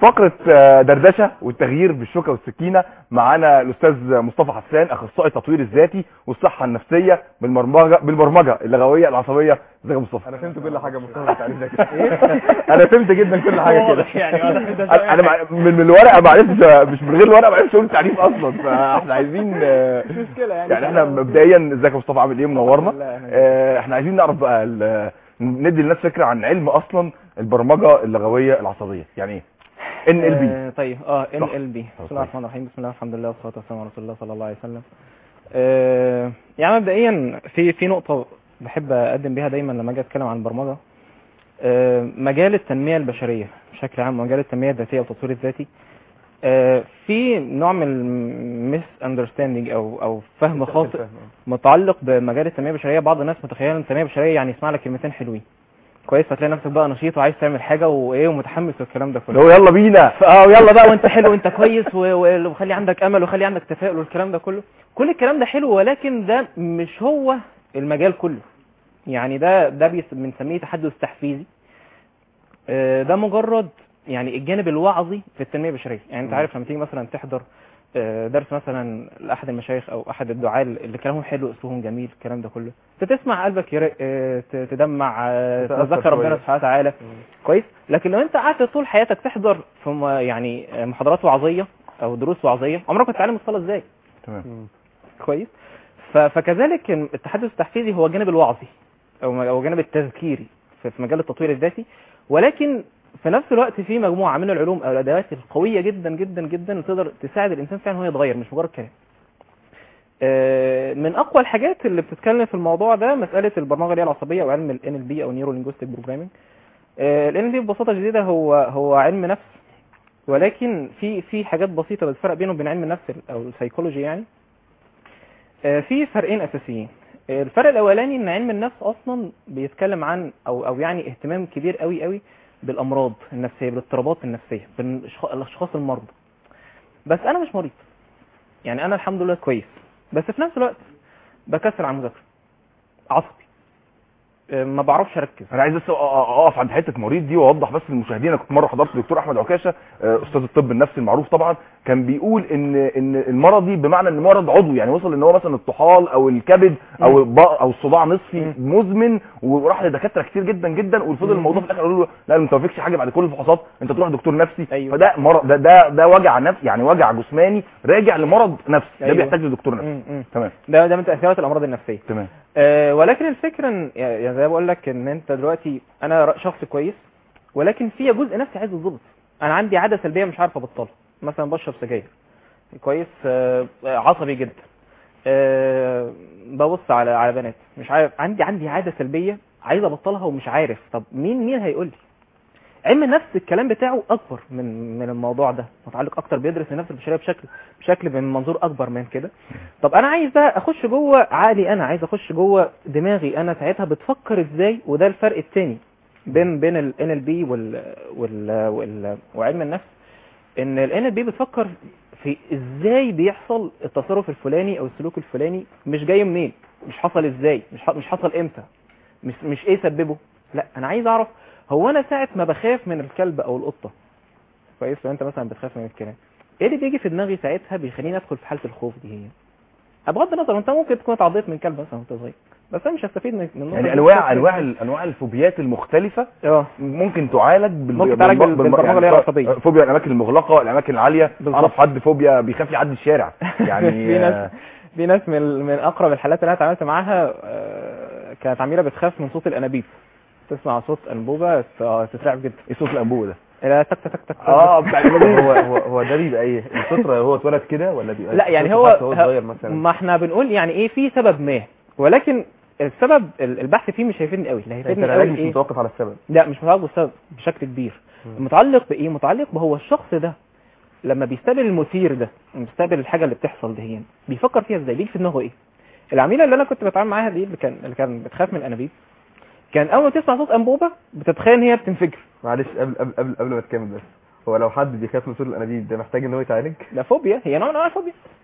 فقرة آه، دردشة والتغيير بالشوكة والسكينة معانا الأستاذ مصطفى حسان أخصائي التطوير الذاتي والصحة النفسية بالبرمجة بالبرمجة اللغوية العصبية ازيك يا مصطفى انا فهمت كل حاجه مصطفى التعريف ده أنا فهمت جدا كل حاجة كده واضح يعني واضح إن ده أنا أنا مع- من من الورقة ما عرفتش مش من غير الورقة ما عرفتش أقول التعريف أصلا فإحنا عايزين آه، مش مشكله يعني يعني احنا مبدئيا ازيك يا مصطفى عامل ايه منورنا لا، أنا- آه، احنا عايزين نعرف بقى ال- ندي للناس فكره عن علم اصلا البرمجه اللغويه العصبيه يعني ايه ان ال بي آه، طيب اه ان صح. ال بي طب بسم الله كويس. الرحمن الرحيم بسم الله الحمد لله والصلاه والسلام على رسول الله صلى الله عليه وسلم آه، يعني مبدئيا في في نقطه بحب اقدم بيها دايما لما اجي اتكلم عن البرمجه آه، مجال التنميه البشريه بشكل عام مجال التنميه الذاتيه والتطوير الذاتي آه، في نوع من الميس اندرستاندينج او او فهم خاطئ متعلق بمجال التنميه البشريه بعض الناس متخيله ان التنميه البشريه يعني يسمع لك كلمتين حلوين كويس فتلاقي نفسك بقى نشيط وعايز تعمل حاجه وايه ومتحمس والكلام ده اللي كله هو يلا بينا اه يلا بقى وانت حلو وانت كويس و- و- وخلي عندك امل وخلي عندك تفاؤل والكلام ده كله كل الكلام ده حلو ولكن ده مش هو المجال كله يعني ده ده بيس- بنسميه تحدث تحفيزي آه، ده مجرد يعني الجانب الوعظي في التنميه البشريه يعني انت مم. عارف لما تيجي مثلا تحضر آه، درس مثلا لاحد المشايخ او احد الدعاة اللي كلامهم حلو اسلوبهم جميل الكلام ده كله انت تسمع قلبك يرق آه، ت- تدمع آه، تتأثر تتذكر ربنا شوية. سبحانه وتعالى كويس لكن لو انت قعدت طول حياتك تحضر في م- يعني آه، محاضرات وعظيه او دروس وعظيه عمرك ما تتعلم الصلاه ازاي تمام كويس ف- فكذلك التحدث التحفيزي هو الجانب الوعظي او م- او الجانب التذكيري في في مجال التطوير الذاتي ولكن في نفس الوقت في مجموعه من العلوم او الادوات القويه جدا جدا جدا اللي تقدر تساعد الانسان فعلا هو يتغير مش مجرد كلام آه، من اقوى الحاجات اللي بتتكلم في الموضوع ده مساله البرمجه اللي هي العصبيه او علم ال NLP او نيورو لينجويستيك بروجرامينج ال NLP ببساطه شديده هو هو علم نفس ولكن في في حاجات بسيطه بتفرق بينه وبين علم النفس او السيكولوجي يعني آه، في فرقين اساسيين آه، الفرق الاولاني ان علم النفس اصلا بيتكلم عن او او يعني اهتمام كبير قوي قوي بالامراض النفسيه بالاضطرابات النفسيه بالاشخاص المرضى بس انا مش مريض يعني انا الحمد لله كويس بس في نفس الوقت بكسل عن المذاكره عصبي آه، ما بعرفش اركز انا عايز بس أ- أ- اقف عند حته مريض دي واوضح بس للمشاهدين انا كنت مره حضرت الدكتور احمد عكاشه آه، استاذ الطب النفسي المعروف طبعا كان بيقول ان ان المرضي بمعنى ان مرض عضوي يعني وصل ان هو مثلا الطحال او الكبد او الب- او الصداع نصفي مزمن وراح لدكاتره كتير جدا جدا وفضل الموضوع في الاخر قالوا له لا انت ما فيكش حاجه بعد كل الفحوصات انت تروح دكتور نفسي أيوة. فده مرض ده ده ده وجع نفسي يعني وجع جسماني راجع لمرض نفسي ده أيوة. بيحتاج لدكتور نفسي م- م. تمام ده ده من تاثيرات الامراض النفسيه تمام أه ولكن الفكره ان يعني زي ما بقول لك ان انت دلوقتي انا ر- شخص كويس ولكن في جزء نفسي عايز يتظبط انا عندي عاده سلبيه مش عارف ابطلها مثلا بشرب سجاير كويس أه عصبي جدا أه ببص على على بنات مش عارف عندي عندي عاده سلبيه عايز ابطلها ومش عارف طب مين مين هيقول لي علم النفس الكلام بتاعه اكبر من من الموضوع ده متعلق اكتر بيدرس النفس البشريه بشكل بشكل من منظور اكبر من كده طب انا عايز بقى اخش جوه عقلي انا عايز اخش جوه دماغي انا ساعتها بتفكر ازاي وده الفرق الثاني بين بين ال NLP وال وال, وال وعلم النفس ان ال NLP بتفكر في ازاي بيحصل التصرف الفلاني او السلوك الفلاني مش جاي منين مش حصل ازاي مش ح- مش حصل امتى مش مش ايه سببه لا انا عايز اعرف هو انا ساعه ما بخاف من الكلب او القطه كويس لو انت مثلا بتخاف من الكلام ايه اللي بيجي في دماغي ساعتها بيخليني ادخل في حاله الخوف دي هي بغض النظر انت ممكن تكون اتعضيت من كلب مثلا وانت صغير بس انا مش هستفيد من من النقطة يعني دي. انواع انواع ال- انواع الفوبيات المختلفه اه ممكن تعالج بال... ممكن تعالج بال- بالم- بالبرمجة اللي هي العصبية. فوبيا الاماكن المغلقه الاماكن العاليه بالظبط. اعرف حد فوبيا بيخاف يعدي الشارع يعني في آه، ناس في ناس من من اقرب الحالات اللي انا اتعاملت معاها آه، كانت عميله بتخاف من صوت الانابيب تسمع صوت انبوبه ت- تترعب جدا ايه صوت الانبوبه ده لا تك تك تك اه بتاع الانابيب هو هو هو ده بيبقى ايه الفطره هو اتولد كده ولا بيبقى لا يعني فطرته هو حتى هو صغير مثلا ما احنا بنقول يعني ايه في سبب ما ولكن السبب ال- البحث فيه مش هيفيدني قوي اللي انت هيفيدني العلاج قوي مش ايه متوقف على السبب لا مش متعلق بالسبب بشكل كبير متعلق بايه متعلق بهو الشخص ده لما بيستقبل المثير ده بيستقبل الحاجه اللي بتحصل دي هنا بيفكر فيها ازاي بيجي في دماغه ايه العميله اللي انا كنت بتعامل معاها دي اللي كان اللي كان بتخاف من الانابيب كان اول ما تسمع صوت انبوبه بتتخيل ان هي بتنفجر معلش قبل قبل قبل, قبل ما تكمل بس هو لو حد بيخاف من صوت الانابيب ده محتاج ان هو يتعالج ده فوبيا هي نوع من انواع الفوبيا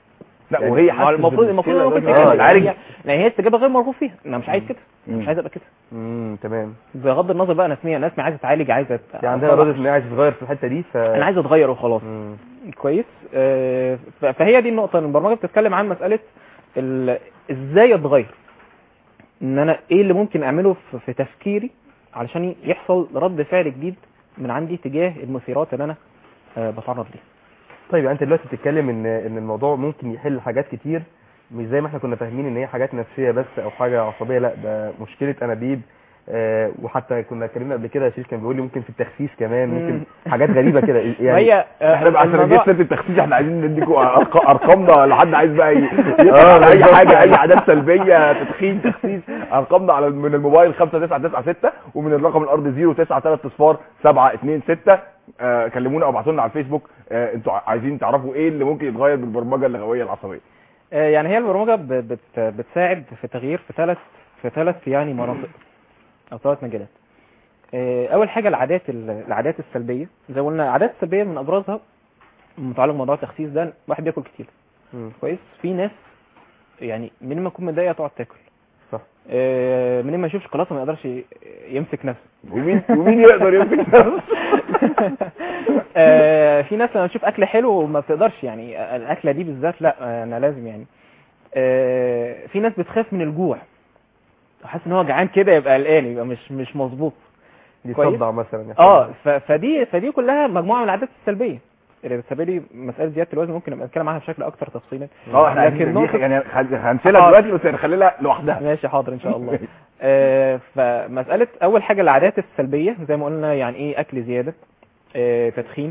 لا يعني وهي ما هو حاسه المفروض المفروض بالمشكلة ممكن ده. تكمل اه العالج يعني يعني هي استجابه غير مرغوب فيها انا مش عايز كده مم. مش عايز ابقى كده امم تمام بغض النظر بقى ناس مية ناس عايزه تعالج عايزه في عندها اراده ان هي عايزه تتغير في الحته دي ف انا عايز اتغير وخلاص مم. كويس آه، ف- فهي دي النقطه إن البرمجه بتتكلم عن مساله ال- ازاي اتغير ان انا ايه اللي ممكن اعمله في- في تفكيري علشان يحصل رد فعل جديد من عندي تجاه المثيرات اللي انا آه، بتعرض ليها طيب يعني انت دلوقتي بتتكلم ان ان الموضوع ممكن يحل حاجات كتير مش زي ما احنا كنا فاهمين ان هي حاجات نفسيه بس او حاجه عصبيه لا ده مشكله انابيب آه وحتى كنا اتكلمنا قبل كده شريف كان بيقول لي ممكن في التخسيس كمان ممكن مم. حاجات غريبه كده يعني وهي آه، احنا بقى عشان الموضوع- جبت سيره التخسيس احنا عايزين نديكوا أرق- ارقامنا لحد عايز بقى ي- يسأل اه، على اي بالظبط. حاجه اي عادات سلبيه تدخين تخسيس ارقامنا على من الموبايل 5996 ومن الرقم الارضي 093 اصفار 726 آه كلمونا او ابعتوا لنا على الفيسبوك آه انتوا عايزين تعرفوا ايه اللي ممكن يتغير بالبرمجه اللغويه العصبيه آه، يعني هي البرمجه ب- بت بتساعد في تغيير في ثلاث في ثلاث يعني مناطق او ثلاث مجالات آه، اول حاجه العادات ال- العادات السلبيه زي ما قلنا العادات السلبيه من ابرزها متعلق بموضوع التخسيس ده واحد بياكل كتير مم. كويس في ناس يعني من ما يكون متضايق تقعد تاكل صح. آه، من ما يشوف شوكولاته ما يقدرش ي- يمسك نفسه ومين ومين يقدر يمسك نفسه آه، في ناس لما تشوف اكل حلو ما بتقدرش يعني الاكله دي بالذات لا آه، انا لازم يعني آه، في ناس بتخاف من الجوع حاسس ان هو جعان كده يبقى قلقان يبقى مش مش مظبوط دي كويس. تصدع مثلا يعني. اه ف- فدي فدي كلها مجموعه من العادات السلبيه اللي بتسبب مساله زياده الوزن ممكن نبقى نتكلم عنها بشكل اكتر تفصيلا اه احنا لكن عايزين نقطة- دي يعني خل- هنشيلها آه. دلوقتي بس هنخليها لوحدها ماشي حاضر ان شاء الله آه، فمساله اول حاجه العادات السلبيه زي ما قلنا يعني ايه اكل زياده آه، تدخين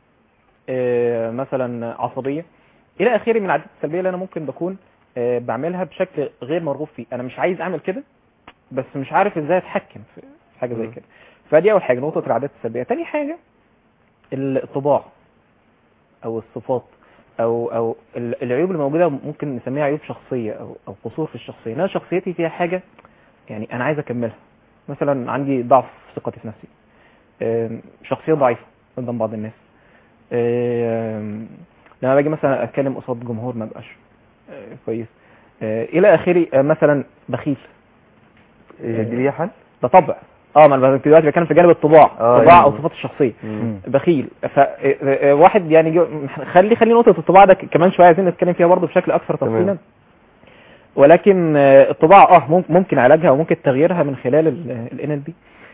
آه، مثلا عصبيه الى اخره من العادات السلبيه اللي انا ممكن بكون آه، بعملها بشكل غير مرغوب فيه انا مش عايز اعمل كده بس مش عارف ازاي اتحكم في في حاجه زي مم. كده فدي اول حاجه نقطه العادات السلبيه تاني حاجه الطباع او الصفات او او ال- العيوب اللي موجوده ممكن نسميها عيوب شخصيه او او قصور في الشخصيه انا شخصيتي فيها حاجه يعني انا عايز اكملها مثلا عندي ضعف في ثقتي في نفسي آم، شخصيه ضعيفه قدام بعض الناس آم، لما باجي مثلا اتكلم قصاد جمهور ما بقاش آه، كويس آه، الى اخره آه، مثلا بخيل إيه دي ليها حل؟ ده طبع اه ما انا دلوقتي بتكلم في جانب الطباع آه، طباع يعني. او صفات الشخصيه مم. بخيل فواحد يعني جو- خلي خلي نقطه الطباع ده ك- كمان شويه عايزين نتكلم فيها برضه بشكل اكثر تمام. تفصيلا ولكن آه، الطباع اه مم- ممكن علاجها وممكن تغييرها من خلال ال ان ال بي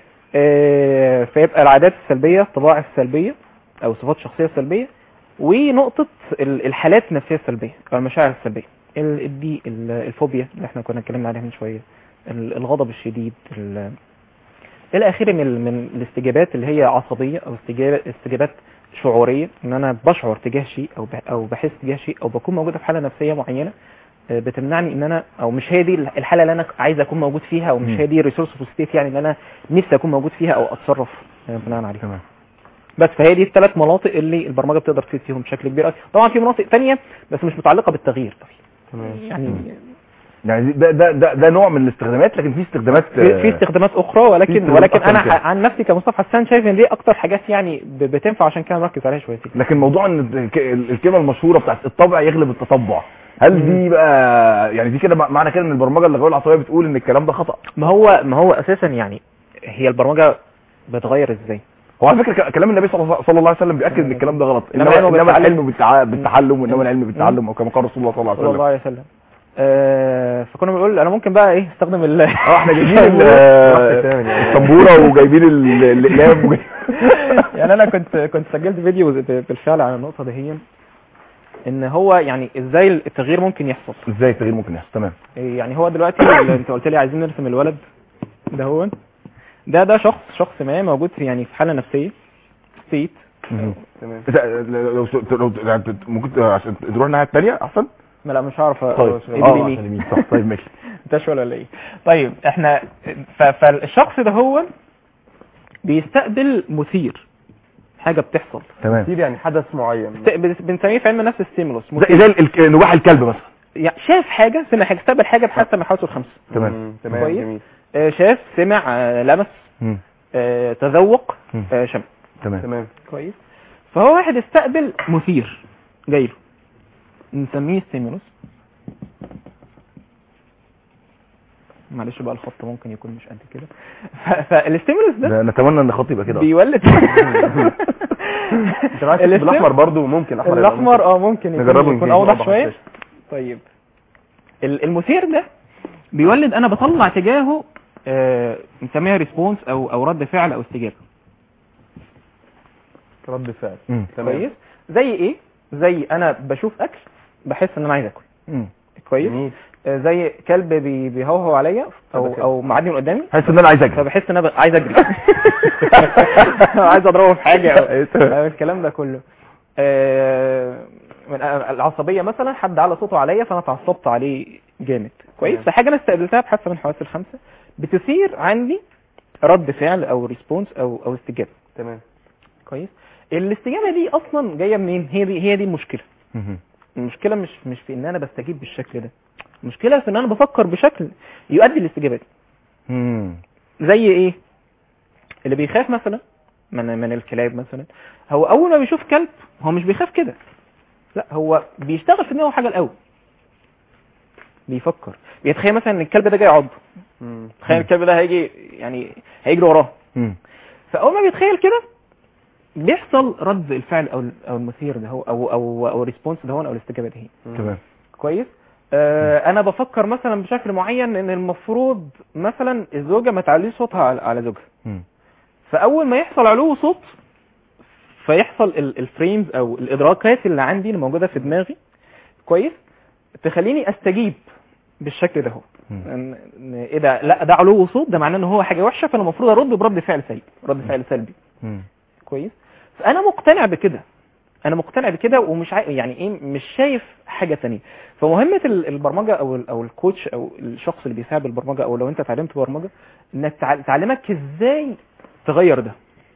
فيبقى العادات السلبيه الطباع السلبيه او صفات الشخصيه السلبيه ونقطه ال- الحالات النفسيه السلبيه او المشاعر السلبيه ال- الضيق ال- الفوبيا اللي احنا كنا اتكلمنا عليها من شويه ال- الغضب الشديد ال- الى اخره من من الاستجابات اللي هي عصبيه او استجابه استجابات شعوريه ان انا بشعر تجاه شيء او بح- او بحس تجاه شيء او بكون موجوده في حاله نفسيه معينه آه، بتمنعني ان انا او مش هي دي الحاله اللي انا عايز اكون موجود فيها او مش مم. هي دي الريسورس ستيت يعني ان انا نفسي اكون موجود فيها او اتصرف آه، بناء عليها تمام بس فهي دي الثلاث مناطق اللي البرمجه بتقدر تفيد فيهم بشكل كبير طبعا في مناطق تانية بس مش متعلقه بالتغيير تمام يعني يعني ده ده ده, ده نوع من الاستخدامات لكن في استخدامات في, في استخدامات اخرى ولكن استخدامات ولكن أكتر انا من كده. ح- عن نفسي كمصطفى حسان شايف ان دي اكتر حاجات يعني ب- بتنفع عشان كده مركز عليها شويتين لكن موضوع ان الك- الكلمه المشهوره بتاعت الطبع يغلب التطبع هل مم. دي بقى يعني دي كده معنى كده ان البرمجه اللغويه العصبيه بتقول ان الكلام ده خطا ما هو ما هو اساسا يعني هي البرمجه بتغير ازاي هو على فكره ك- كلام النبي صلى الله صلى الله عليه وسلم بياكد ان الكلام ده غلط إنما انما العلم انما بالتعلم. العلم بالتع- بالتعلم وانما العلم بالتعلم او كما قال رسول الله صلى الله عليه صلى وسلم الله عليه وسلم آه فكنا بنقول انا ممكن بقى ايه استخدم ال اه احنا جايبين ال- براحتك تمام يعني. السبوره وجايبين ال- الاقلام وجايبين- يعني انا كنت كنت سجلت فيديو ب- بالفعل على النقطه دي ان هو يعني ازاي التغيير ممكن يحصل ازاي التغيير ممكن يحصل تمام إيه يعني هو دلوقتي اللي انت قلت لي عايزين نرسم الولد ده هو ده ده شخص شخص ما موجود في يعني في حاله نفسيه ستيت تمام إذا- لو لو لو ممكن عشان تروح الناحيه الثانيه احسن ما لا مش عارف طيب ايدي اه اليمين عشان يمين صح طيب ماشي تشول ولا ايه طيب احنا ف- فالشخص ده هو بيستقبل مثير حاجه بتحصل تمام كتير يعني حدث معين است- بن- بنسميه في علم النفس ستيمولوس زي زي الك- نواح الكلب مثلا يعني شاف حاجه سمع حاجه استقبل حاجه بحسب من حواسه الخمسه تمام مم، تمام كويس. جميل آه، شاف سمع آه، لمس مم. آه، تذوق مم. آه، شم تمام تمام كويس فهو واحد استقبل مثير جاي له نسميه ستيمولوس معلش بقى الخط ممكن يكون مش قد كده ف- فالستيمولوس ده ده نتمنى ان خطي يبقى كده بيولد انت عايز تكتب بالاحمر برضو ممكن احمر يبقى الاحمر اه ممكن يكون, نجربه يكون إنجليزي اوضح نوضح شويه الشاشة. طيب ال- المثير ده بيولد انا بطلع تجاهه آه، نسميها ريسبونس او او رد فعل او استجابه رد فعل مم. تمام كويس زي ايه زي انا بشوف اكل بحس ان انا عايز اكل مم. كويس جميل. آه، زي كلب بي- بيهوهو عليا او فبخاف. او معدي من قدامي حاسس ان انا عايز اجري فبحس ان انا ب- عايز اجري عايز اضربه في حاجه أو- أو الكلام ده كله آه، من العصبيه مثلا حد على صوته عليا فانا اتعصبت عليه جامد كويس تمام. فحاجه انا استقبلتها بحاسه من الحواس الخمسه بتثير عندي رد فعل او ريسبونس او او استجابه تمام كويس الاستجابه دي اصلا جايه منين هي دي هي دي المشكله مم. المشكله مش مش في ان انا بستجيب بالشكل ده المشكله في ان انا بفكر بشكل يؤدي الاستجابه دي مم. زي ايه اللي بيخاف مثلا من من الكلاب مثلا هو اول ما بيشوف كلب هو مش بيخاف كده لا هو بيشتغل في دماغه حاجه الاول بيفكر بيتخيل مثلا ان الكلب ده جاي يعضه مم. تخيل الكلب ده هيجي يعني هيجري وراه مم. فاول ما بيتخيل كده بيحصل رد الفعل او او المثير ده هو او او او الريسبونس ده هو او الاستجابه دي تمام كويس آه انا بفكر مثلا بشكل معين ان المفروض مثلا الزوجه ما تعليش صوتها على, على زوجها مم. فاول ما يحصل علو صوت فيحصل ال- الفريمز او الادراكات اللي عندي اللي موجوده في دماغي كويس تخليني استجيب بالشكل ده هو مم. إن إن ايه ده لا ده علو صوت ده معناه ان هو حاجه وحشه فانا المفروض ارد برد فعل سلبي رد فعل سلبي مم. كويس فانا مقتنع بكده انا مقتنع بكده ومش عاي... يعني ايه مش شايف حاجه ثانيه فمهمه ال- البرمجه او ال- او الكوتش او الشخص اللي بيساعد البرمجه او لو انت اتعلمت برمجه انك تع- تعلمك ازاي تغير ده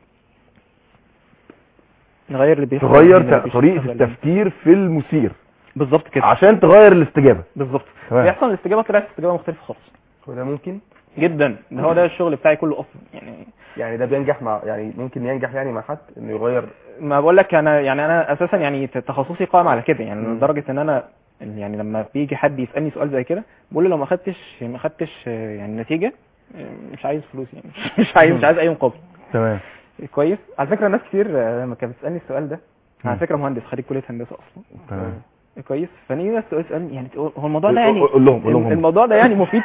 نغير اللي بيحصل تغير هنا، ت- طريقه بيشتغل. التفكير في المثير بالظبط كده عشان تغير الاستجابه بالظبط تمام. بيحصل الاستجابه طلعت استجابه مختلفه خالص وده ممكن جدا ده هو ده الشغل بتاعي كله اصلا يعني يعني ده بينجح مع يعني ممكن ينجح يعني مع حد انه يغير ما بقول لك انا يعني انا اساسا يعني تخصصي قائم على كده يعني مم. لدرجه ان انا يعني لما بيجي حد يسالني سؤال زي كده بقول له لو ما خدتش ما خدتش آه، يعني نتيجه آه، مش عايز فلوس يعني مش- مش عايز مش عايز اي مقابل تمام كويس على فكره ناس كتير آه، لما كانت بتسالني السؤال ده مم. على فكره مهندس خريج كليه هندسه اصلا تمام كويس فنيجي ناس تقول تسالني يعني تقول هو الموضوع ده يعني قول لهم قول لهم هم. الموضوع ده يعني مفيد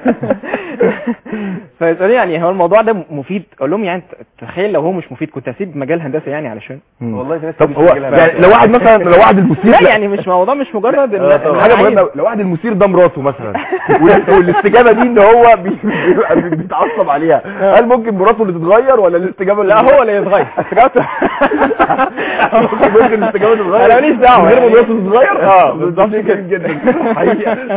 فيسألوني يعني هو الموضوع ده مفيد اقول لهم يعني تخيل لو هو مش مفيد كنت هسيب مجال هندسه يعني علشان مم. والله في ناس طب كتير هو بتسجلها يعني بقى. لو واحد مثلا لو واحد المثير لا يعني مش موضوع مش مجرد آه، ان طبعا. إن حاجه أنا عايز- مهمه لو واحد المثير ده مراته مثلا وال- والاستجابه دي ان هو بي- بيبقى بي- بيتعصب عليها هل ممكن مراته اللي تتغير ولا الاستجابه اللي لا هو اللي يتغير استجابته ممكن ممكن الاستجابه تتغير انا ماليش دعوه من غير ما يعني. مراته تتغير اه بالظبط ده شيء كده جميل جدا حقيقه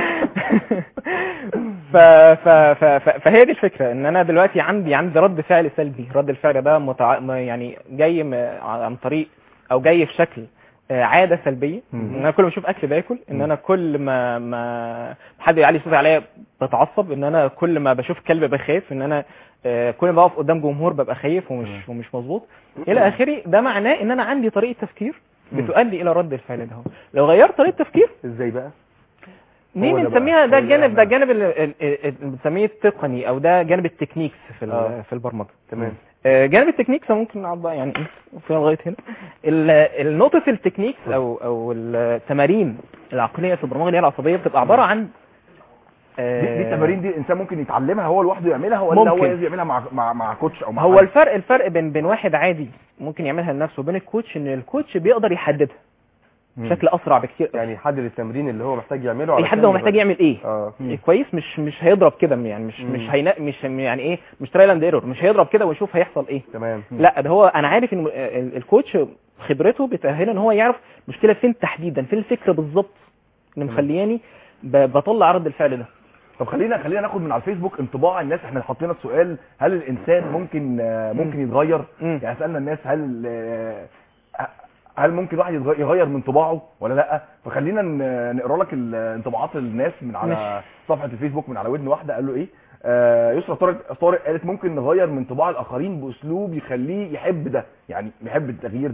ف... ف... ف... ف... فهي دي الفكره ان انا دلوقتي عندي عندي رد فعل سلبي رد الفعل ده متع... ما يعني جاي م... عن طريق او جاي في شكل آه، عاده سلبيه مم. ان انا كل ما اشوف اكل باكل ان انا كل ما ما حد يعلي صوتي عليا بتعصب ان انا كل ما بشوف كلب بخاف ان انا آه، كل ما بقف قدام جمهور ببقى خايف ومش ومش مظبوط الى اخره ده معناه ان انا عندي طريقه تفكير بتؤدي الى رد الفعل ده هو. لو غيرت طريقه تفكير ازاي بقى دي هو ده بنسميها بقى. ده هو ده الجانب ده بقى. الجانب ال- ال- ال- اللي بنسميه التقني او ده جانب التكنيكس في ال- آه. في البرمجه تمام آه، جانب التكنيكس ممكن نقعد بقى يعني ايه فيها لغايه هنا ال- النقطه التكنيكس او او التمارين العقليه في البرمجه اللي هي العصبيه بتبقى عباره عن آه، دي, دي التمارين دي الانسان ممكن يتعلمها هو لوحده يعملها ولا هو ممكن. لازم يعملها مع مع مع كوتش او مع هو حد؟ الفرق الفرق بين بين واحد عادي ممكن يعملها لنفسه وبين الكوتش ان الكوتش بيقدر يحددها مم. بشكل اسرع بكتير يعني يحدد التمرين اللي هو محتاج يعمله يحدد علشان هو محتاج يغير. يعمل ايه اه مم. كويس مش مش هيضرب كده يعني مش مم. مش هينا مش يعني ايه مش ترايلاند ايرور مش هيضرب كده ويشوف هيحصل ايه تمام لا ده هو انا عارف ان ال- الكوتش خبرته بتاهله ان هو يعرف مشكله فين تحديدا فين الفكره بالظبط اللي مخلياني ب- بطلع رد الفعل ده طب خلينا خلينا ناخد من على الفيسبوك انطباع الناس احنا حطينا السؤال هل الانسان ممكن آه، ممكن يتغير مم. يعني سالنا الناس هل آه، هل ممكن الواحد يتغ- يغير من طباعه ولا لا فخلينا ن- نقرا لك ال- انطباعات الناس من على صفحه الفيسبوك من على ودن واحده قال له ايه آه يسرا طارق طارق قالت ممكن نغير من طباع الاخرين باسلوب يخليه يحب ده يعني يحب التغيير ده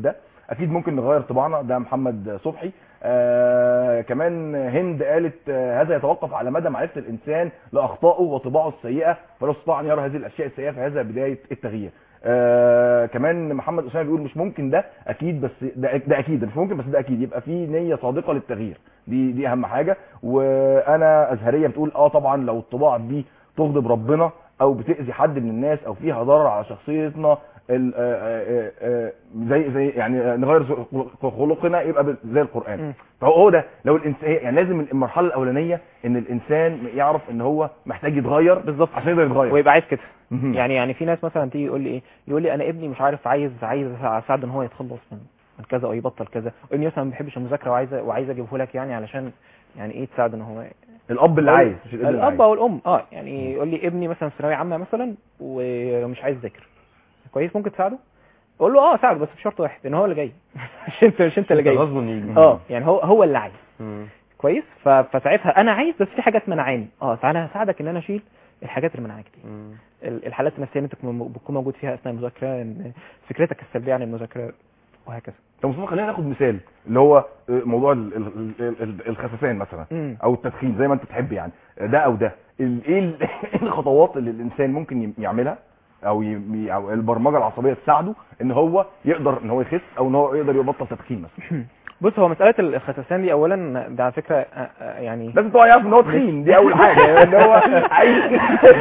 اكيد ممكن نغير طباعنا ده محمد صبحي آه كمان هند قالت آه هذا يتوقف على مدى معرفه الانسان لاخطائه وطباعه السيئه فلو استطاع ان يرى هذه الاشياء السيئه فهذا بدايه التغيير آه كمان محمد اسامه بيقول مش ممكن ده اكيد بس ده, ده اكيد مش ممكن بس ده اكيد يبقى في نيه صادقه للتغيير دي دي اهم حاجه وانا ازهريه بتقول اه طبعا لو الطباع دي تغضب ربنا او بتاذي حد من الناس او فيها ضرر على شخصيتنا ال- آه، آه، آه، زي زي يعني نغير خلقنا يبقى بال- زي القران مم. فهو هو ده لو الانسان يعني لازم المرحله الاولانيه ان الانسان يعرف ان هو محتاج يتغير بالظبط عشان يقدر يتغير ويبقى عايز كده مهم. يعني يعني في ناس مثلا تيجي يقول لي ايه يقول لي انا ابني مش عارف عايز عايز اساعده ان هو يتخلص من من كذا او يبطل كذا ابني مثلا ما بيحبش المذاكره وعايز وعايز اجيبه لك يعني علشان يعني ايه تساعده ان هو الاب اللي عايز مش الابن اللي الاب عايز. او الام اه يعني يقول لي ابني مثلا في ثانويه عامه مثلا ومش عايز يذاكر كويس ممكن تساعده اقول له اه ساعده بس بشرط واحد ان هو اللي جاي مش انت مش انت اللي جاي غصب يجي اه يعني هو هو اللي عايز مم. كويس ف- فساعتها انا عايز بس في حاجات منعاني اه تعالى هساعدك ان انا اشيل الحاجات اللي منعاك دي مم. ال- الحالات النفسيه اللي انت تكون- بتكون موجود فيها اثناء المذاكره ان فكرتك السلبيه عن المذاكره وهكذا طب مصطفى خلينا ناخد مثال اللي هو موضوع ال- ال- ال- ال- الخسسان مثلا امم او التدخين زي ما انت تحب يعني ده او ده ال- ايه ال- إيه الخطوات اللي الانسان ممكن ي- يعملها او ي- او البرمجه العصبيه تساعده ان هو يقدر ان هو يخس او ان هو يقدر يبطل تدخين مثلا بص هو مساله الخسسان دي اولا ده على فكره آه، آه، يعني لازم طبعا يعرف ان هو تخين دي اول حاجه ان هو عايز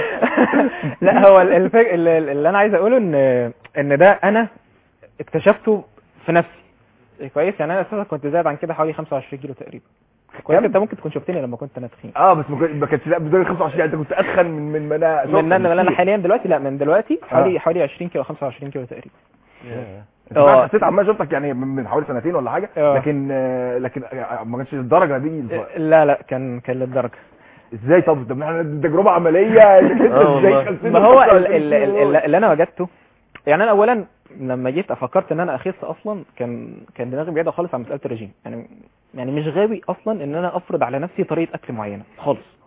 لا هو ال- الفك... ال- ال- اللي انا عايز اقوله ان ان ده انا اكتشفته في نفسي كويس يعني انا اساسا كنت زايد عن كده حوالي 25 كيلو تقريبا كويس كم؟ انت ممكن تكون شفتني لما كنت انا تخين اه بس ما كان- ما كانش لا بدون 25 يعني انت كنت اتخن من من ما انا من انا من انا كتير. حاليا دلوقتي لا من دلوقتي حوالي آه. حوالي 20 كيلو 25 كيلو تقريبا انت اه. فعلا حسيت عمال شفتك يعني من من حوالي سنتين ولا حاجه اه. لكن آه، لكن آه، ما كانش الدرجه دي لا لا كان كان للدرجه ازاي طب طب احنا دي تجربه عمليه انك انت اه ازاي والله. خسيت ما هو ال- 25 ال- ال- كيلو؟ ال- اللي انا وجدته يعني انا اولا لما جيت فكرت ان انا اخس اصلا كان كان دماغي بعيده خالص عن مساله الرجيم يعني يعني مش غاوي اصلا ان انا افرض على نفسي طريقه اكل معينه خالص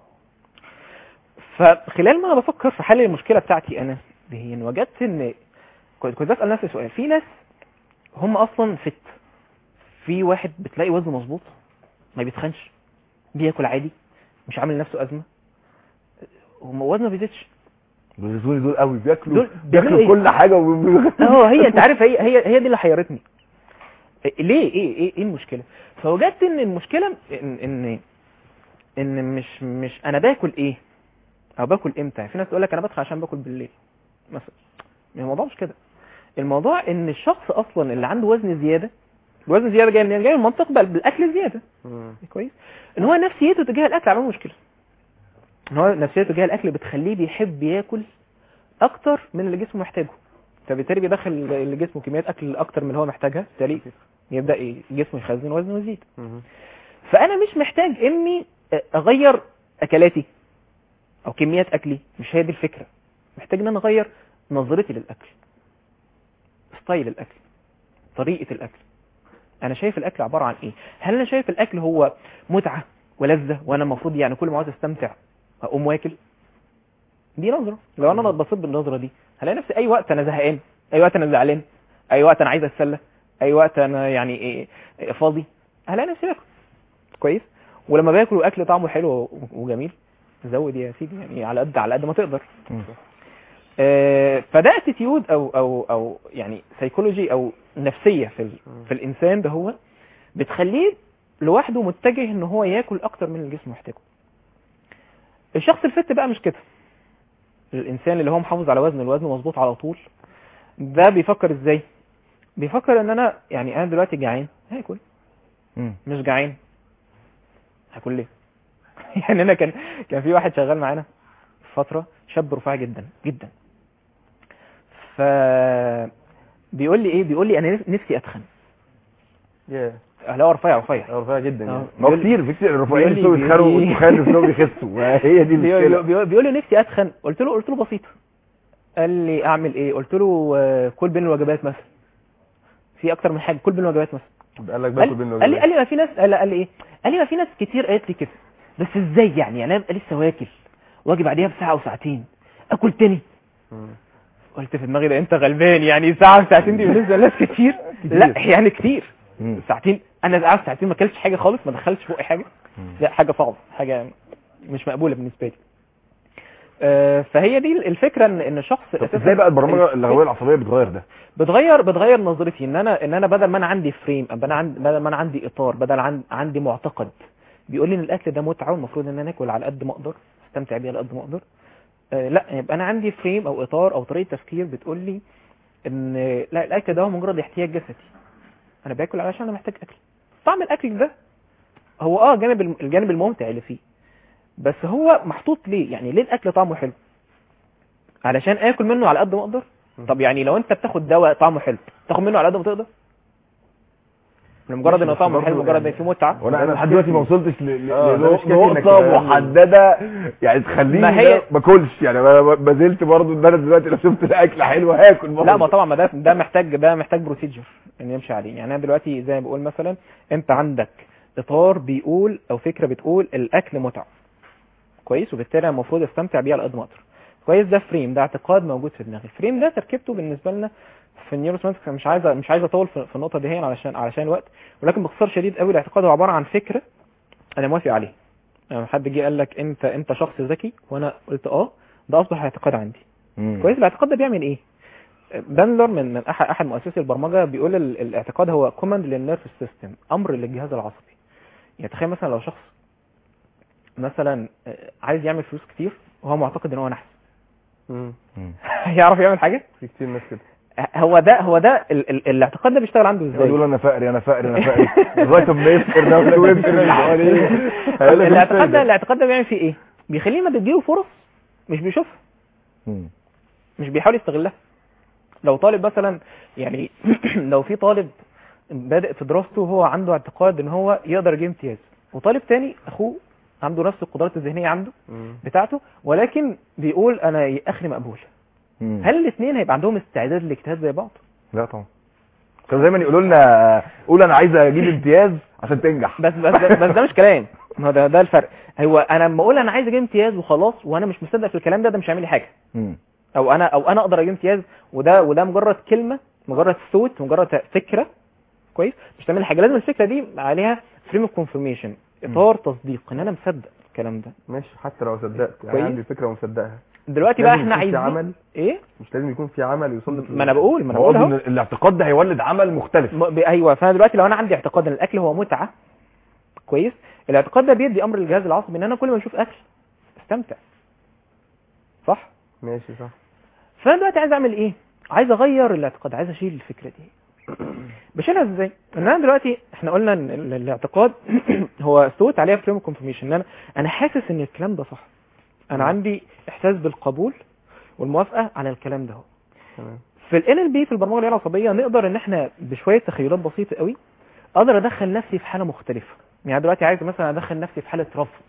فخلال ما انا بفكر في حل المشكله بتاعتي انا دي وجدت ان كنت كنت بسال نفسي سؤال في ناس هم اصلا فت في واحد بتلاقي وزنه مظبوط ما بيتخنش بياكل عادي مش عامل لنفسه ازمه وم- وزنه ما بيزيدش بيغزوني دول قوي بياكلوا دول بياكلوا بيعملوا كل حاجه وبي- اه هي انت عارف هي هي هي دي اللي حيرتني إيه- ليه ايه ايه ايه المشكله فوجدت ان المشكله ان ان ان مش مش انا باكل ايه او باكل امتى في ناس تقول لك انا بدخل عشان باكل بالليل مثلا الموضوع مش كده الموضوع ان الشخص اصلا اللي عنده وزن زياده الوزن زياده جاي منين جاي من المنطق بل بالاكل زياده مم. كويس ان هو نفسيته تجاه الاكل عامل مشكله ان هو نفسيته تجاه الاكل بتخليه بيحب ياكل اكتر من اللي جسمه محتاجه فبالتالي بيدخل لجسمه كميات اكل اكتر من اللي هو محتاجها بالتالي يبدا ي- جسمه يخزن وزنه يزيد مم. فانا مش محتاج اني اغير اكلاتي او كميات اكلي مش هي دي الفكره محتاج ان انا اغير نظرتي للاكل ستايل الاكل طريقه الاكل انا شايف الاكل عباره عن ايه هل انا شايف الاكل هو متعه ولذه وانا المفروض يعني كل ما عاوز استمتع اقوم واكل دي نظره لو انا بصيت بالنظره دي هلاقي نفسي اي وقت انا زهقان اي وقت انا زعلان اي وقت انا عايز اتسلى اي وقت انا يعني إيه إيه فاضي هلاقي نفسي باكل كويس ولما باكل واكل طعمه حلو وجميل زود يا سيدي يعني على قد على قد ما تقدر مم. آه، فده اتيتيود او او او يعني سيكولوجي او نفسيه في ال- في الانسان ده هو بتخليه لوحده متجه ان هو ياكل اكتر من الجسم محتاجه الشخص الفت بقى مش كده الانسان اللي هو محافظ على وزنه الوزن مظبوط على طول ده بيفكر ازاي بيفكر ان انا يعني انا دلوقتي جعان هاكل مم. مش جعان هاكل ليه يعني انا كان كان في واحد شغال معانا في فتره شاب رفيع جدا جدا ف بيقول لي ايه بيقول لي انا نف- نفسي اتخن يا لا هو رفيع رفيع رفيع جدا يعني آه. ما هو بيقول- كتير في كتير الرفاعيين بيقول لي- بيسووا يتخانقوا بيقول لي- وتخانقوا في انهم بيخسوا هي دي بيقول المشكله بيقول- بيقول لي نفسي اتخن قلت له قلت له بسيطه قال لي اعمل ايه قلت له آه، كل بين الوجبات مثلا في اكتر من حاجه كل بين الوجبات مثلا قال لك باكل قال, بينه قال لي قال لي ما في ناس قال, قال لي ايه قال لي ما في ناس كتير قالت لي كده بس ازاي يعني يعني انا ابقى لسه واكل واجي بعديها بساعه او ساعتين اكل تاني قلت في دماغي ده انت غلبان يعني ساعه وساعتين دي بالنسبه لناس كتير لا يعني كتير مم. ساعتين انا قعدت ساعتين ما اكلتش حاجه خالص ما دخلتش فوقي حاجه مم. لا حاجه صعبه حاجه مش مقبوله بالنسبه لي آه، فهي دي الفكره ان ان شخص طب أساساً ازاي بقى البرمجه اللغويه العصبيه بتغير ده بتغير بتغير نظرتي ان انا ان انا بدل ما انا عندي فريم بدل انا عندي بدل ما انا عندي اطار بدل عن عندي معتقد بيقول لي ان الاكل ده متعه والمفروض ان انا اكل على قد ما اقدر استمتع بيه على قد ما اقدر آه لا يبقى انا عندي فريم او اطار او طريقه تفكير بتقول لي ان لا الاكل ده هو مجرد احتياج جسدي انا باكل علشان انا محتاج اكل طعم الاكل ده هو اه جانب الم- الجانب الممتع اللي فيه بس هو محطوط ليه يعني ليه الاكل طعمه حلو علشان اكل منه على قد ما اقدر طب يعني لو انت بتاخد دواء طعمه حلو تاخد منه على قد ما تقدر لمجرد انه بس طعمه برضه حلو مجرد ان يعني- فيه متعه وانا انا لحد دلوقتي ما وصلتش ل- ل- آه، ده مش كافي إنك لنقطه تعمل- محدده يعني تخليني ما هي- ما باكلش يعني ما ما- ما زلت برضه ان انا دلوقتي لو شفت الاكل حلو هاكل برضه لا ما طبعا ما ده ده محتاج ده محتاج بروسيجر ان يمشي عليه يعني انا دلوقتي زي ما بقول مثلا انت عندك اطار بيقول او فكره بتقول الاكل متعه كويس وبالتالي أنا المفروض استمتع بيه على قد ما اقدر كويس ده فريم ده اعتقاد موجود في دماغي الفريم ده تركيبته بالنسبه لنا في النيوروسمانتكس مش عايز مش عايز اطول في في النقطه دي هي علشان علشان الوقت ولكن باختصار شديد قوي الاعتقاد هو عباره عن فكره انا موافق عليها يعني حد جه قال لك انت انت شخص ذكي وانا قلت اه ده اصبح اعتقاد عندي مم. كويس الاعتقاد ده بيعمل ايه بانلر من من احد احد مؤسسي البرمجه بيقول ال- الاعتقاد هو كوماند للنيرف سيستم امر للجهاز العصبي يعني تخيل مثلا لو شخص مثلا آه، عايز يعمل فلوس كتير وهو معتقد ان هو نحس مم. مم. هيعرف يعمل حاجه في كتير ناس كده هو ده هو ده ال ال الاعتقاد ده بيشتغل عنده يقعد يقول ازاي انا فقري انا فقري انا فقري لغايه ما يفقر نفسه ويفقر اللي حواليه هيقول لك مش الاعتقاد ده فايدة. الاعتقاد ده بيعمل فيه ايه بيخليه ما بتجيله فرص مش بيشوفها مم. مش بيحاول يستغلها لو طالب مثلا يعني لو في طالب بادئ في دراسته وهو عنده اعتقاد ان هو يقدر يجيب امتياز وطالب تاني اخوه عنده نفس القدرات الذهنيه عنده مم. بتاعته ولكن بيقول انا اخري مقبول مم. هل الاثنين هيبقى عندهم استعداد للاجتهاد زي بعض لا طبعا كانوا دايما يقولوا لنا قول انا عايز اجيب امتياز عشان تنجح بس بس بس ده مش كلام ما هو ده ده الفرق هو انا لما اقول انا عايز اجيب امتياز وخلاص وانا مش مصدق في الكلام ده ده مش هيعمل لي حاجه مم. او انا او انا اقدر اجيب امتياز وده وده مجرد كلمه مجرد صوت مجرد فكره كويس مش تعمل حاجه لازم الفكره دي عليها فريم اوف كونفirmation اطار تصديق ان انا مصدق الكلام ده ماشي حتى لو صدقت يعني كويس. عندي فكره ومصدقها دلوقتي بقى لازم احنا يكون في عايزين عمل ايه مش لازم يكون في عمل يوصل لك ما انا بقول ما انا هو بقول قصدي اهو ان الاعتقاد ده هيولد عمل مختلف م- ب- ايوه فانا دلوقتي لو انا عندي اعتقاد ان الاكل هو متعه كويس الاعتقاد ده بيدي امر للجهاز العصبي ان انا كل ما اشوف اكل استمتع صح ماشي صح فانا دلوقتي عايز اعمل ايه عايز اغير الاعتقاد عايز اشيل الفكره دي بشيلها ازاي ان انا دلوقتي احنا قلنا ان ال- الاعتقاد هو صوت عليها فريم كونفirmation ان انا انا حاسس ان الكلام ده صح انا عندي احساس بالقبول والموافقه على الكلام ده هو. تمام في ال NLP في البرمجه الآلية العصبيه نقدر ان احنا بشويه تخيلات بسيطه قوي اقدر ادخل نفسي في حاله مختلفه يعني دلوقتي عايز مثلا ادخل نفسي في حاله رفض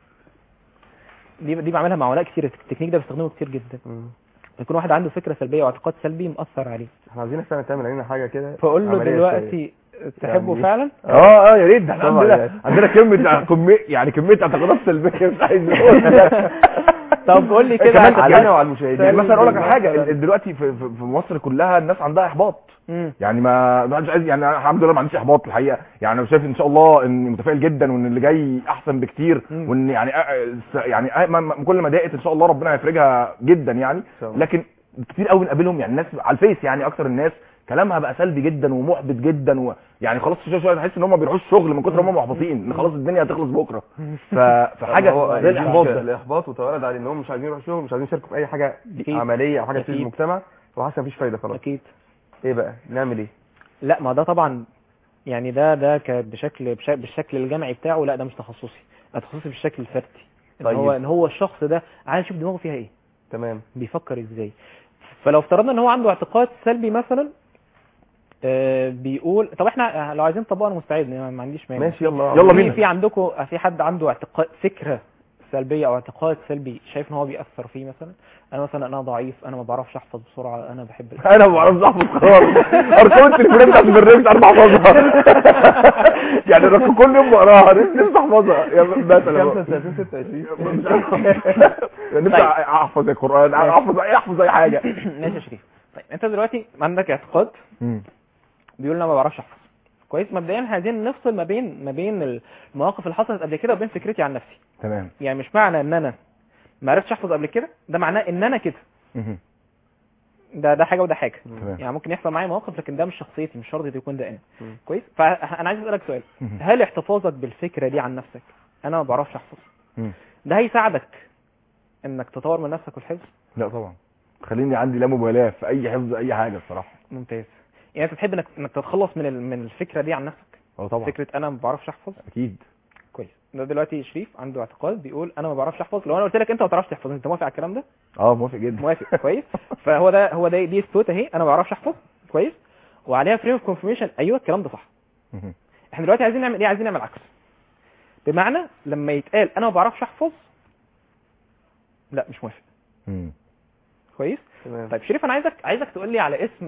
دي دي بعملها مع عملاء كتير التكنيك ده بستخدمه كتير جدا مم. يكون واحد عنده فكره سلبيه واعتقاد سلبي مأثر عليه احنا عايزينك فعلا تعمل علينا حاجه كده فاقول له عملية شوية. دلوقتي تحبه يعني- فعلا اه اه يا ريت ده احنا طبعا عندنا يعني. عندنا كميه كميه يعني كميه اعتقادات سلبيه مش عايز نقولها. طب قول لي كده كمان على- علينا وعلى المشاهدين يعني مثلا اقول لك على حاجه مثلاً. ال- دلوقتي في, في, في مصر كلها الناس عندها احباط مم. يعني ما ما حدش عايز يعني أنا الحمد لله ما عنديش احباط الحقيقه يعني انا شايف ان شاء الله اني متفائل جدا وان اللي جاي احسن بكتير مم. وان يعني أ- س- يعني أ- ما- ما- كل ما ضاقت ان شاء الله ربنا هيفرجها جدا يعني شاء الله. لكن كتير قوي نقابلهم يعني الناس على الفيس يعني اكتر الناس كلامها بقى سلبي جدا ومحبط جدا ويعني خلاص شويه شويه تحس ان هم بيروحوا الشغل من كتر ما هم محبطين ان خلاص الدنيا هتخلص بكره ف... فحاجه هو زي الاحباط ده الاحباط وتوارد على ان هم مش عايزين يروحوا شغل مش عايزين يشاركوا في اي حاجه أكيد. عمليه او حاجه تفيد أكيد. المجتمع وحاسس مفيش فايده خلاص اكيد ايه بقى نعمل ايه لا ما ده طبعا يعني ده ده ك- بشكل بش- بالشكل الجمعي بتاعه لا ده مش تخصصي ده تخصصي بالشكل الفردي ان طيب. هو ان هو الشخص ده عايز يشوف دماغه فيها ايه تمام بيفكر ازاي فلو افترضنا ان هو عنده اعتقاد سلبي مثلا آه، بيقول طب احنا لو عايزين نطبقه انا مستعد يعني ما عنديش مانع ماشي يلا يلا في- بينا. في عندكم في حد عنده اعتقاد فكره سلبيه او اعتقاد سلبي شايف ان هو بيأثر فيه مثلا انا مثلا انا ضعيف انا ما بعرفش احفظ بسرعه انا بحب انا ما بعرفش احفظ خالص ارقام التليفونات بتاعت البرنامج انا بحفظها يعني الرقم كل يوم بقراها نفسي احفظها يا مثلا 35 26 مش عارف. نفسي احفظ القران احفظ اي احفظ اي حاجه ماشي يا شريف طيب انت دلوقتي عندك اعتقاد بيقول انا ما بعرفش احفظ كويس مبدئيا عايزين نفصل ما بين ما بين المواقف اللي حصلت قبل كده وبين فكرتي عن نفسي تمام يعني مش معنى ان انا ما عرفتش احفظ قبل كده ده معناه ان انا كده مهم. ده ده حاجه وده حاجه تمام يعني ممكن يحصل معايا مواقف لكن ده مش شخصيتي مش شرط يكون ده انا مم. كويس فانا عايز اسالك سؤال مهم. هل احتفاظك بالفكره دي عن نفسك انا ما بعرفش احفظ مم. ده هيساعدك انك تطور من نفسك والحفظ لا طبعا خليني عندي لا مبالاه في اي حفظ اي حاجه الصراحه ممتاز يعني انت تحب انك انك تتخلص من ال- من الفكره دي عن نفسك اه طبعا فكره انا ما بعرفش احفظ اكيد كويس ده دلوقتي شريف عنده اعتقاد بيقول انا ما بعرفش احفظ لو انا قلت لك انت ما بتعرفش تحفظ انت موافق على الكلام ده اه موافق جدا موافق كويس فهو ده هو ده دي ستوت اهي انا ما بعرفش احفظ كويس وعليها فريم اوف كونفirmation ايوه الكلام ده صح مهم. احنا دلوقتي عايزين نعمل ايه عايزين نعمل عكس بمعنى لما يتقال انا ما بعرفش احفظ لا مش موافق مم. كويس تمام طيب شريف انا عايزك عايزك تقول لي على اسم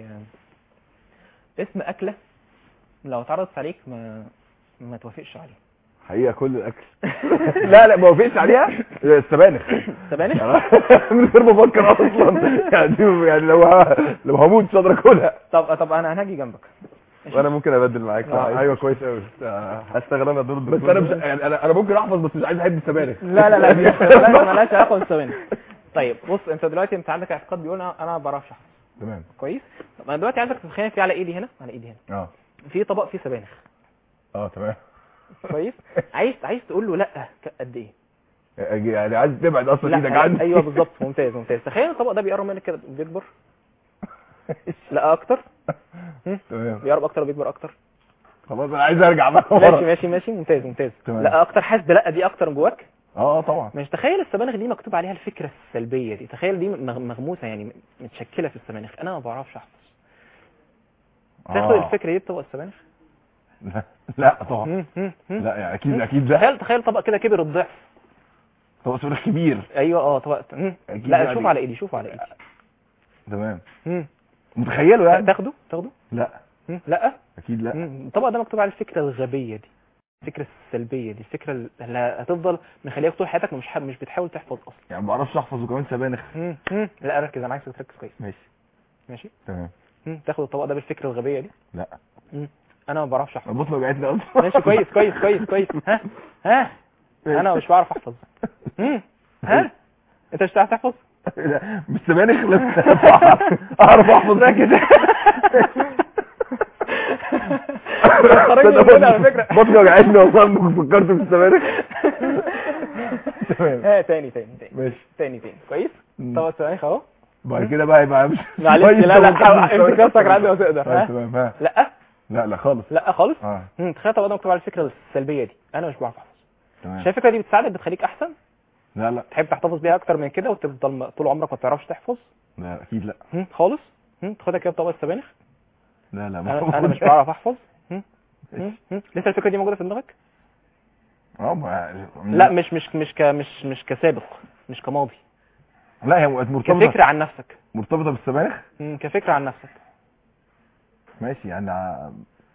اسم اكله لو اتعرضت عليك ما ما توافقش عليه حقيقه كل الاكل لا لا ما وافقش عليها السبانخ سبانخ يعني من غير ما افكر اصلا يعني يعني لو ه- لو هموت مش قادر اكلها طب طب انا انا هاجي جنبك وانا ممكن ابدل معاك لو آه، عايز. ايوه كويس قوي هشتغل انا دور بس الدكتور انا مش يعني انا انا ممكن احفظ بس مش عايز احب السبانخ لا لا لا دي مالهاش مالهاش علاقه بالسبانخ طيب بص انت دلوقتي انت عندك اعتقاد بيقول انا انا ما بعرفش احفظ تمام كويس طب انا دلوقتي عايزك تتخيل في على ايدي هنا على ايدي هنا اه في طبق فيه سبانخ اه تمام كويس عايز عايز تقول له لا ك- قد ايه يعني عايز تبعد اصلا ايدك لا عني ايوه بالظبط ممتاز ممتاز تخيل الطبق ده بيقرب منك كده بيكبر لا اكتر تمام بيقرب اكتر وبيكبر اكتر خلاص انا عايز ارجع بقى ماشي ورا ماشي ماشي ممتاز ممتاز تمام. لا اكتر حاسس بلا دي اكتر من جواك اه طبعا مش تخيل السبانخ دي مكتوب عليها الفكره السلبيه دي تخيل دي مغ- مغموسه يعني متشكله في السبانخ انا ما بعرفش احفظ تاخد آه. الفكره دي طبق السبانخ لا لا طبعا مم، مم، مم. لا يعني اكيد اكيد لا تخيل تخيل طبق كده كبر الضعف هو سؤال كبير ايوه اه طبق مم. أكيد لا يعني. شوف على ايدي شوف على ايدي تمام مم. متخيله يعني تاخده تاخده لا مم. لا اكيد لا مم. الطبق ده مكتوب عليه الفكره الغبيه دي الفكره السلبيه دي الفكره اللي هتفضل مخليك طول حياتك مش ح- مش بتحاول تحفظ اصلا يعني ما بعرفش احفظ وكمان سبانخ مم. مم. لا ركز انا عايزك تركز كويس ماشي ماشي تمام مم. تاخد الطبق ده بالفكره الغبيه دي لا مم. انا ما بعرفش احفظ البطنه وجعتني اصلا ماشي كويس كويس كويس كويس ها ها انا مش بعرف احفظ مم. ها انت مش بتعرف تحفظ لا، مش سبانخ لا اعرف احفظ ركز خرجني من كده على فكره بطني وجعتني والله فكرت في السبانخ تمام ها تاني تاني تاني ماشي تاني تاني كويس مم. طبق السبانخ اهو بعد كده بقى يبقى مش معلش كويس لا لا طبعاً. حاول- امسك نفسك على قد ما تقدر آه، ها تمام ها لا لا لا خالص لا خالص اه مم، تخيل طبق ده مكتوب على الفكره السلبيه دي انا مش بعرف احفظ تمام شايف الفكره دي بتساعدك بتخليك احسن لا لا تحب تحتفظ بيها اكتر من كده وتفضل م- طول عمرك ما بتعرفش تحفظ لا اكيد لا مم، خالص مم، تاخدها كده بطبق السبانخ لا لا ما انا أنا مش بعرف احفظ مم، مم، مم. لسه الفكره دي موجوده في دماغك اه ما- لا مش مش مش ك مش مش كسابق مش كماضي لا هي مرتبطه كفكره عن نفسك مرتبطه بالسبانخ مم، كفكره عن نفسك ماشي يعني ع-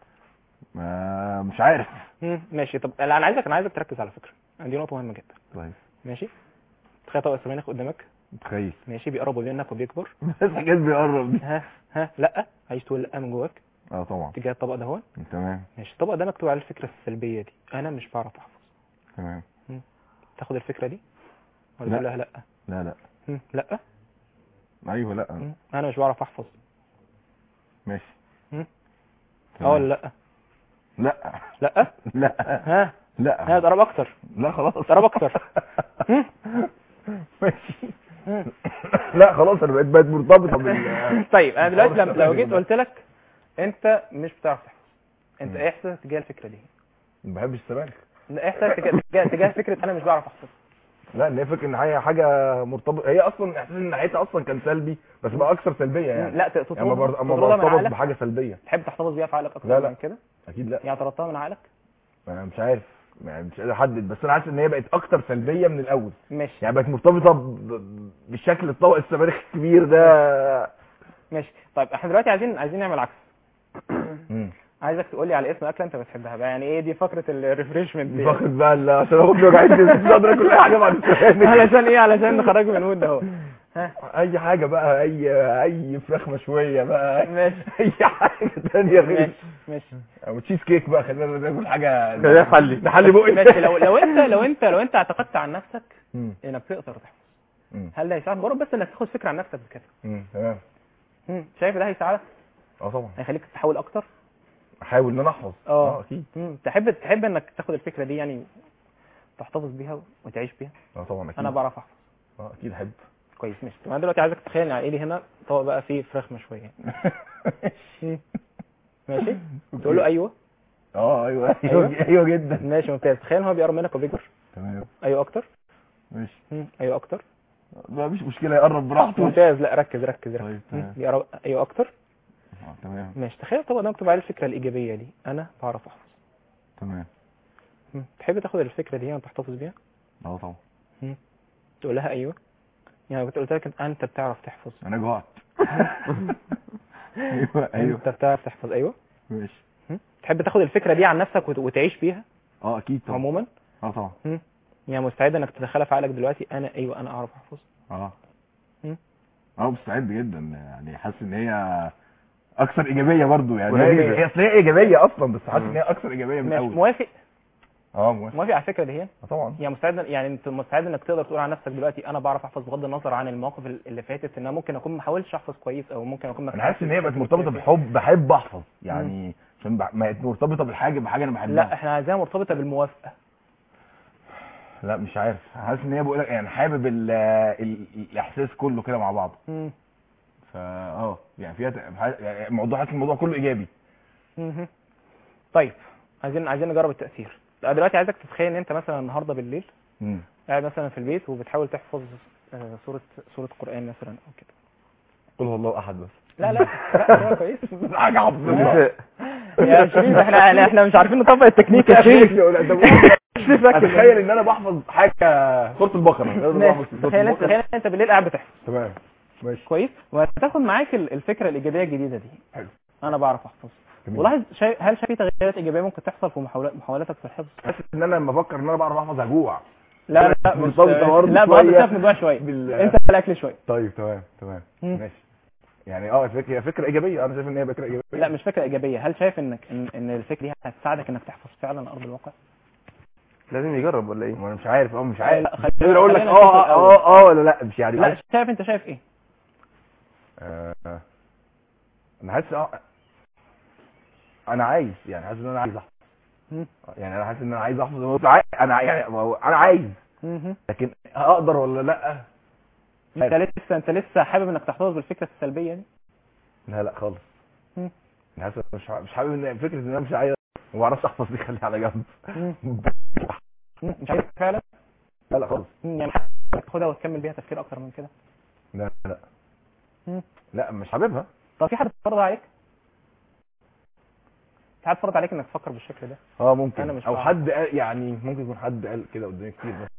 ما مش عارف مم، ماشي طب لا، انا عايزك انا عايزك تركز على فكره عندي نقطه مهمه جدا طيب ماشي تخيل طبق السبانخ قدامك متخيل ماشي بيقرب منك وبيكبر بس حاجات بيقرب دي ها ها لا عايز تقول لا من جواك اه طبعا تجاه الطبق ده هو تمام ماشي الطبق ده مكتوب عليه الفكره السلبيه دي انا مش بعرف احفظ تمام تاخد الفكره دي ولا لا. تقول لها لا لا لا مم، لا ايوه لا مم، انا مش بعرف احفظ ماشي مم. تمام. اه ولا لا لا لا لا ها ها لا ضرب اكتر لا خلاص ضرب اكتر مم. ماشي مم. لا خلاص انا بقيت بقيت مرتبطه بال طيب انا دلوقتي لما- لو جيت ده. قلت لك انت مش بتعرف تحفظ انت مم. ايه احساسك تجاه الفكره دي ما بحبش السبانخ ايه احساسك تجاه- تجاه تجاه فكره انا مش بعرف احفظ لا ان هي فكره ان هي حاجه مرتبطه هي اصلا احساس ان ناحيتها اصلا كان سلبي بس بقى اكثر سلبيه يعني لا ت- يعني تطردها اما بر- اما تطردها من برتبط عقلك بحاجه سلبيه تحب تحتفظ بيها في عقلك اكتر لا، لا. من كده اكيد لا يعني طردتها من عقلك انا مش عارف يعني مش قادر احدد بس انا حاسس ان هي بقت اكتر سلبيه من الاول ماشي يعني بقت مرتبطه ب- ب- بالشكل الطبق السبانخ الكبير ده ماشي طيب احنا دلوقتي عايزين عايزين نعمل عكس مم. عايزك تقول لي على اسم اكله انت بتحبها بقى يعني ايه دي فقره الريفريشمنت دي باخد بقى ال- عشان اخد وجعتني مش قادر اكل اي حاجه بعد السبانخ علشان ايه علشان نخرج من المود ده اهو ها اي حاجه بقى اي اي فراخ مشويه بقى ماشي اي حاجه ثانيه غير ماشي ماشي او تشيز كيك بقى خلينا ناكل حاجه خلينا نحلي. نحلي بقى ماشي لو لو انت لو انت لو انت اعتقدت عن نفسك مم. انك تقدر تحفظ مم. هل ده هيساعدك مجرد بس انك تاخد فكره عن نفسك بكده مم. تمام مم. شايف ده هيساعدك اه طبعا هيخليك تحاول اكتر احاول ان انا احفظ اه. اكيد مم. تحب تحب انك تاخد الفكره دي يعني تحتفظ بيها وتعيش بيها اه طبعا اكيد انا بعرف احفظ اه اكيد احب كويس ماشي طب انا دلوقتي عايزك تتخيل ان على ايدي هنا طبق بقى فيه فراخ مشويه ماشي تقول له ايوه اه ايوه أيوة. ايوه ايوه جدا ماشي ممتاز تخيل ان هو بيقرب منك وبيكبر تمام ايوه اكتر ماشي مم. ايوه اكتر ما فيش مشكله يقرب براحته ممتاز لا ركز ركز ركز طيب مم. تمام بيقرب ايوه اكتر آه، تمام ماشي تخيل الطبق ده مكتوب عليه الفكره الايجابيه دي انا بعرف احفظ تمام مم. تحب تاخد الفكره دي وتحتفظ بيها اه طبعا تقول لها ايوه يعني كنت قلت لك انت بتعرف تحفظ انا جوعت ايوه ايوه انت بتعرف تحفظ ايوه ماشي مم. تحب تاخد الفكره دي عن نفسك وت- وتعيش بيها اه اكيد طبعا عموما اه طبعا مم. يعني مستعد انك تدخلها في عقلك دلوقتي انا ايوه انا اعرف احفظ اه مم. اه مستعد جدا يعني حاسس ان هي اكثر ايجابيه برضو يعني ولذيذة. هي هي اصل هي ايجابيه اصلا بس حاسس مم. ان هي اكثر ايجابيه من ماشي الاول موافق اه موافق موافق على الفكره دي هي آه طبعا يعني مستعد يعني انت مستعد انك تقدر تقول عن نفسك دلوقتي انا بعرف احفظ بغض النظر عن المواقف اللي فاتت ان انا ممكن اكون ما حاولتش احفظ كويس او ممكن اكون ما انا حاسس ان هي بقت بشكل مرتبطه كافي. بحب بحب احفظ يعني عشان بع- ما هي مرتبطه بالحاجه بحاجه انا بحبها لا احنا عايزينها مرتبطه بالموافقه لا مش عارف حاسس ان هي بقول لك يعني حابب ال ال الاحساس كله كده مع بعض مم. فا اه يعني فيها ت- يعني الموضوع حاسس الموضوع كله ايجابي مهم. طيب عايزين عايزين نجرب التاثير لا دلوقتي عايزك تتخيل ان انت مثلا النهارده بالليل امم قاعد مثلا في البيت وبتحاول تحفظ آه، سوره سوره قران مثلا او كده قل هو الله احد بس لا لا لا كويس حاجه حافظها يا شريف احنا احنا مش عارفين نطبق التكنيك يا شريف شريف ركز. اتخيل ان انا بحفظ حاجه سوره البقره أنا ماشي بحفظ سورة تخيل انت البقرة. تخيل انت بالليل قاعد بتحفظ تمام ماشي كويس وهتاخد معاك ال- الفكره الايجابيه الجديده دي حلو. انا بعرف احفظ جميل. ولاحظ شايف هل شايف في تغييرات ايجابيه ممكن تحصل في محاولات محاولاتك في الحفظ حاسس ان انا لما افكر ان انا بعرف احفظ هجوع لا لا لا مش مرتبطة برضه لا بغض شوية النظر نجوع شويه بال- انت الاكل شويه طيب تمام تمام مم. ماشي يعني اه فكره هي فكره ايجابيه انا شايف ان هي فكره ايجابيه لا مش فكره ايجابيه هل شايف انك ان, إن الفكره دي هتساعدك انك تحفظ فعلا على ارض الواقع لازم يجرب ولا ايه ما انا مش عارف اه مش عارف لا، مش خلينا- قادر اقول لك خلينا اه نشوف الأول. اه اه ولا لا مش يعني لا عارف. شايف انت شايف ايه آه، آه. انا حاسس اه انا عايز يعني حاسس ان انا عايز احفظ مم. يعني انا حاسس ان انا عايز احفظ أنا عاي- انا يعني ما هو انا عايز مهم. لكن اقدر ولا لا انت لسه انت لسه حابب انك تحتفظ بالفكره السلبيه دي لا لا خالص مم. انا حاسس مش ع- مش حابب ان فكره ان انا مش عايز ما بعرفش احفظ دي خليها على جنب مم. مم. مش عايز فعلا لا لا خالص مم. يعني حابب تاخدها وتكمل بيها تفكير اكتر من كده لا لا مم. لا مش حاببها طب في حد فرض عليك في حد فرض عليك انك تفكر بالشكل ده اه ممكن أنا مش او بعرف. حد قال يعني ممكن يكون حد قال كده قدامي كتير بس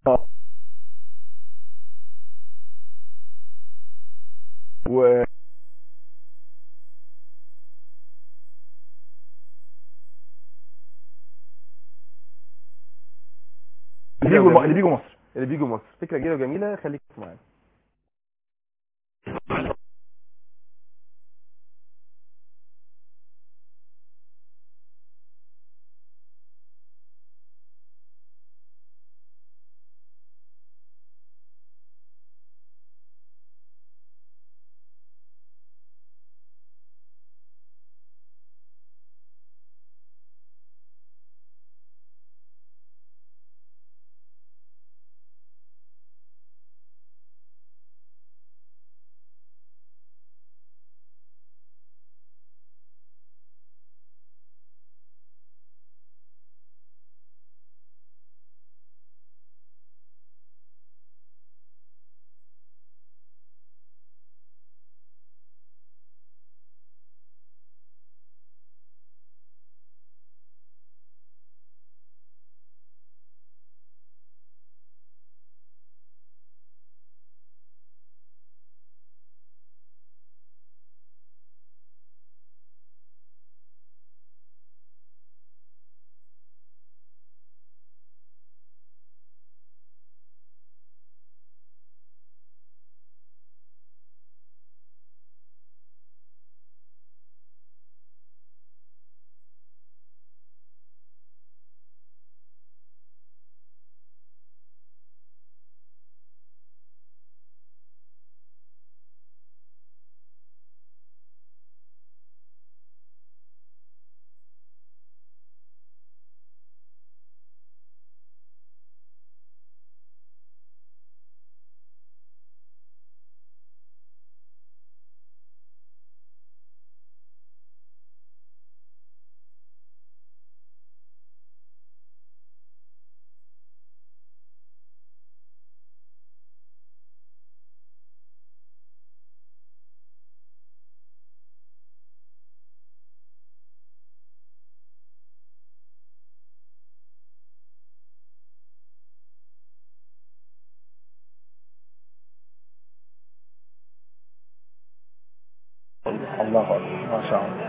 و اللي بيجوا اللي بيجوا مصر اللي بيجوا مصر فكره جديده وجميله خليك معانا الله اكبر ما شاء الله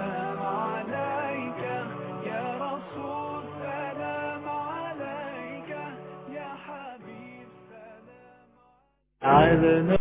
عليك يا رسول سلام عليك يا حبيب سلام على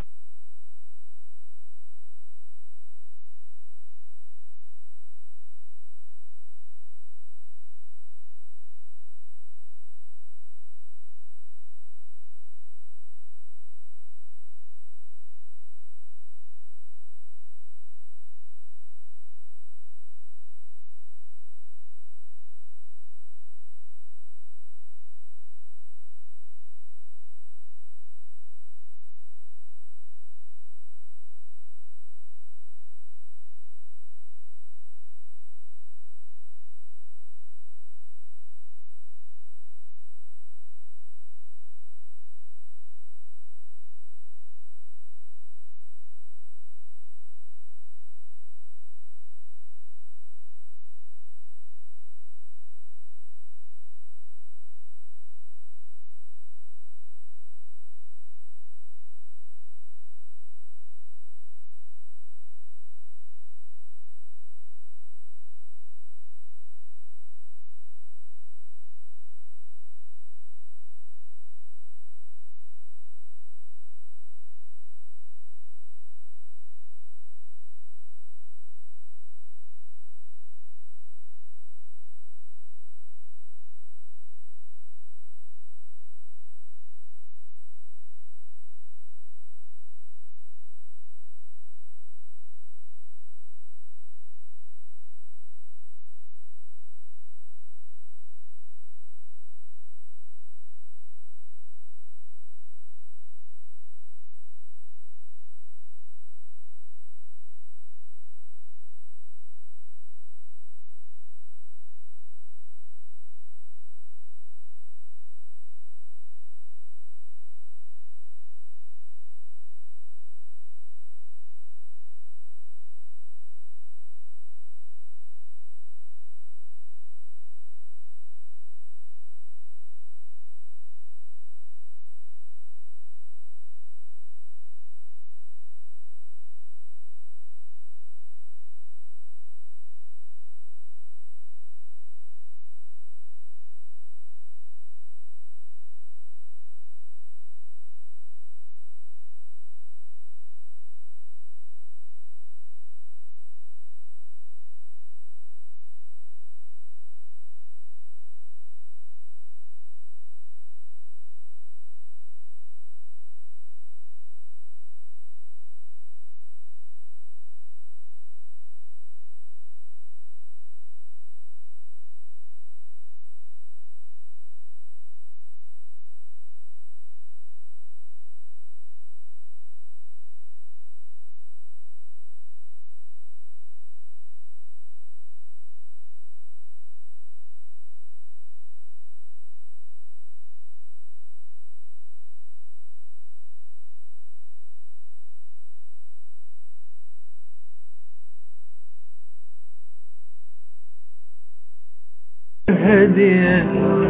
هاديا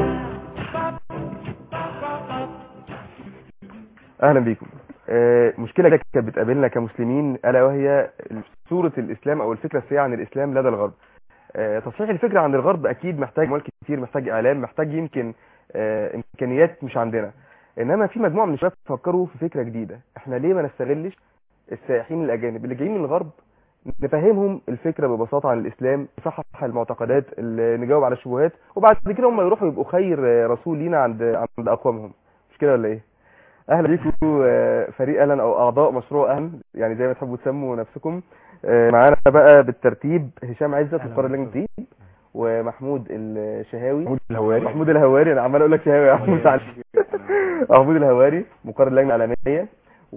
اهلا بيكم آه، مشكله كانت بتقابلنا كمسلمين الا وهي صوره الاسلام او الفكره السيئه عن الاسلام لدى الغرب آه، تصحيح الفكره عن الغرب اكيد محتاج اموال كتير محتاج اعلام محتاج يمكن آه، امكانيات مش عندنا انما في مجموعه من الشباب فكروا في فكره جديده احنا ليه ما نستغلش السائحين الاجانب اللي جايين من الغرب نفهمهم الفكره ببساطه عن الاسلام نصحح المعتقدات اللي نجاوب على الشبهات وبعد كده هم يروحوا يبقوا خير آه، رسول لينا عند عند اقوامهم مش كده ولا ايه اهلا بيكم آه، فريق اهلا او اعضاء مشروع اهلا يعني زي ما تحبوا تسموا نفسكم آه، معانا بقى بالترتيب هشام عزت مقرر لجنه الدين ومحمود الشهاوي محمود الهواري محمود الهواري انا عمال اقول لك شهاوي يا محمود معلش محمود الهواري مقرر اللجنه العالميه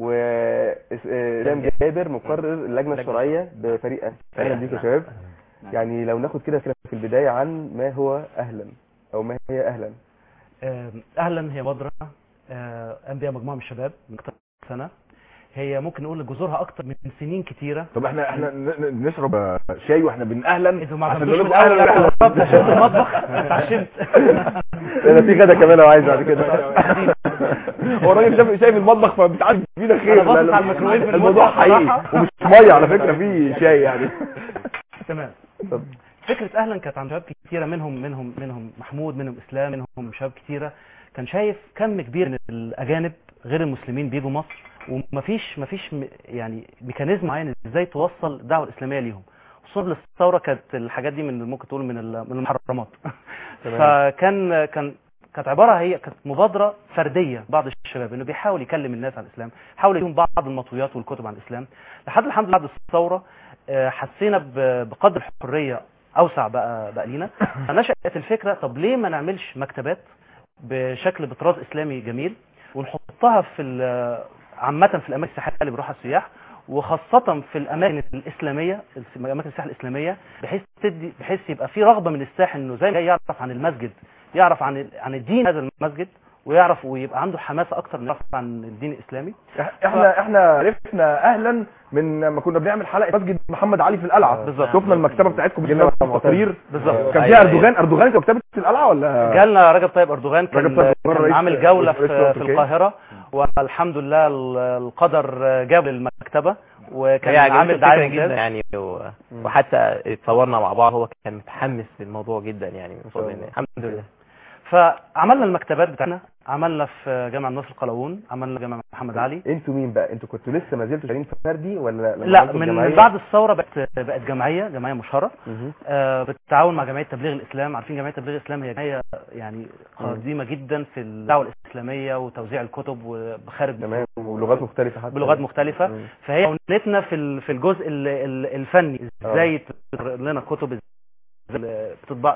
وسام جابر مقرر اللجنه الشرعيه بفريق اهلا اهلا بيكم يا شباب يعني لو ناخد كده فكره في البدايه عن ما هو اهلا او ما هي اهلا آه، اهلا هي مبادره آه، قام بيها مجموعه من الشباب من اكثر من سنه هي ممكن نقول جذورها اكتر من سنين كتيره طب احنا احنا ن- ن- نشرب آه، شاي واحنا بنأهلا انتوا ما عشان عملتوش نقول من لكم الاول أهلاً انا وسهلاً. عشان المطبخ اتعشمت انا في غدا كمان لو عايز بعد كده هو الراجل شايف شايف المطبخ فبتعدي فينا خير أنا باصص لا- لا، على الميكروويف في الموضوع المطبخ حقيقي صراحة. ومش ميه على فكره في شاي يعني تمام فكره اهلا كانت عند شباب كتيره منهم منهم منهم محمود منهم اسلام منهم شباب كتيره كان شايف كم كبير من الاجانب غير المسلمين بيجوا مصر ومفيش مفيش م- يعني ميكانيزم معين ازاي توصل الدعوه الاسلاميه ليهم خصوصا الثوره كانت الحاجات دي من ممكن تقول من ال- من المحرمات فكان كان كانت عباره هي كانت مبادره فرديه بعض الشباب انه بيحاول يكلم الناس عن الاسلام حاول يديهم بعض المطويات والكتب عن الاسلام لحد الحمد لله بعد الثوره آه، حسينا ب- بقدر الحريه اوسع بقى بقى لينا فنشأت الفكره طب ليه ما نعملش مكتبات بشكل بطراز اسلامي جميل ونحطها في ال- عامه في الاماكن السياحيه اللي بيروحها السياح وخاصة في الأماكن الإسلامية أماكن السياحة الإسلامية بحيث تدي بحيث يبقى في رغبة من السائح إنه زي ما جاي يعرف عن المسجد يعرف عن ال- عن الدين هذا المسجد ويعرف ويبقى عنده حماسة أكتر إنه يعرف عن الدين الإسلامي احنا احنا عرفنا اهلا من لما كنا بنعمل حلقه مسجد محمد علي في القلعه بالظبط. شفنا المكتبه بتاعتكم جينا بتجيب مع التقرير بالظبط كان أيوة، فيها أيوة. اردوغان اردوغان كان كتابه القلعه ولا جالنا رجب طيب اردوغان كان, رجب طيب أردوغان كان رئيس- عامل جوله رئيس في, في تركيا. القاهره والحمد لله ال- القدر جاب للمكتبه وكان هي عجبته عامل الفكرة دعايه جدا ممتازه يعني و... وحتى اتصورنا مع بعض هو كان متحمس للموضوع جدا يعني من فضل الله. الله. الحمد لله فعملنا المكتبات بتاعنا عملنا في جامع الناصر القلاوون عملنا جامع محمد علي انتوا مين بقى انتوا كنتوا لسه ما زلتوا شغالين فردي ولا لما لا عملتوا من الجمعية؟ من بعد الثوره بقت بقت جمعيه جمعيه مشهره مهم. آه، بالتعاون مع جمعيه تبليغ الاسلام عارفين جمعيه تبليغ الاسلام هي جمعيه يعني قديمه جدا في الدعوه الاسلاميه وتوزيع الكتب وخارج تمام ولغات مختلفة حتى بلغات مختلفه مم. فهي عونتنا في ال- في الجزء ال- ال- الفني ازاي تقرأ لنا كتب ازاي بتطبع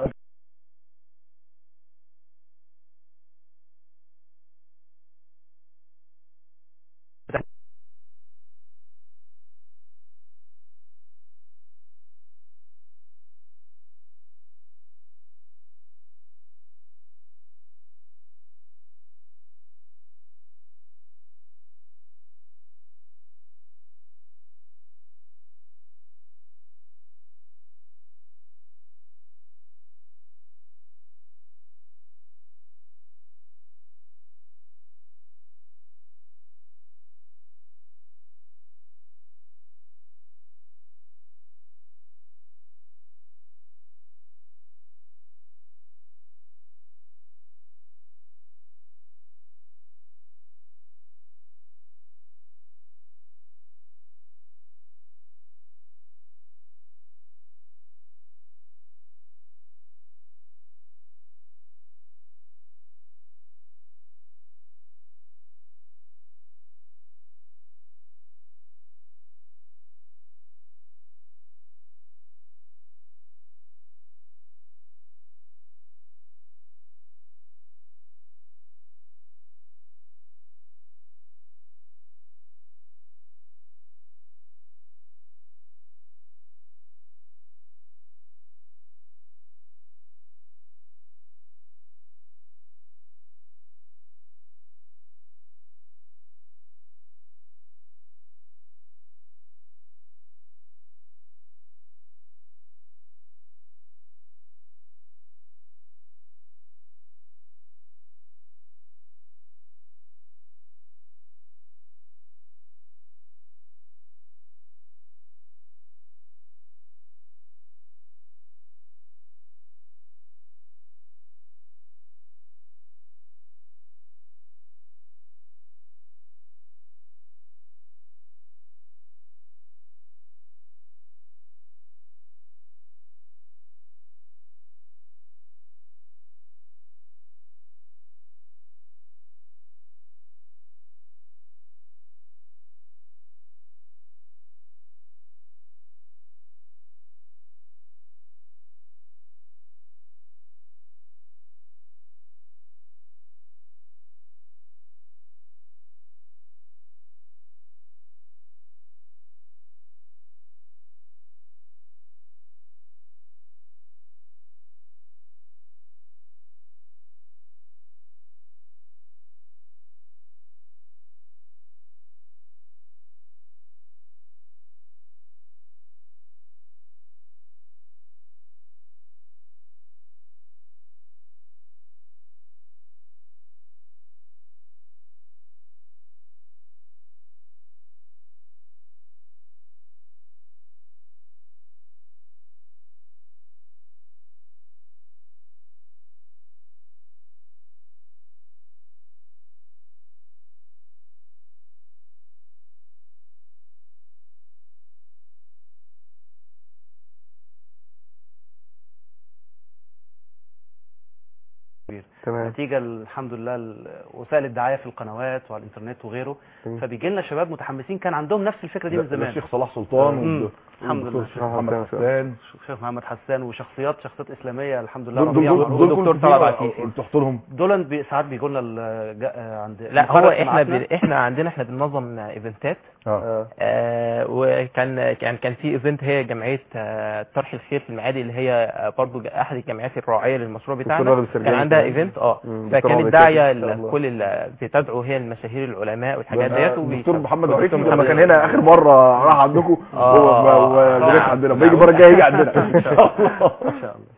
تمام نتيجه الحمد لله ل- وسائل الدعايه في القنوات وعلى الانترنت وغيره تمام. فبيجي لنا شباب متحمسين كان عندهم نفس الفكره دي من زمان الشيخ صلاح سلطان مم. والد- الحمد والدكتور لله. الشيخ محمد حسان الشيخ محمد حسان وشخصيات شخصيات اسلاميه الحمد لله دول ربيع دول معروف. دول ودكتور كنت طلعت فيه- عفيفي. تحط لهم دول بي- ساعات بيجوا لنا ال- جا- عند لا هو مقرر احنا سماعاتنا. ب... احنا عندنا احنا بننظم ايفنتات اه اه آه وكان كان كان في ايفنت هي جمعيه آه طرح الخير في المعادي اللي هي آه برضو ج- احد الجمعيات الراعيه للمشروع دكتور بتاعنا راغب السرجاني كان عندها كمان. ايفنت اه مم، دكتور راغب فكانت داعيه السرجاني إن شاء الله. لكل ال- بتدعو هي المشاهير العلماء والحاجات ده ديت الدكتور وبي- محمد دكتور عفيفي محمد لما كان عفيفي. هنا اخر مره راح عندكم آه، هو آه، وما آه. جاش عندنا بيجي المره الجايه يجي عندنا ان شاء الله ان شاء الله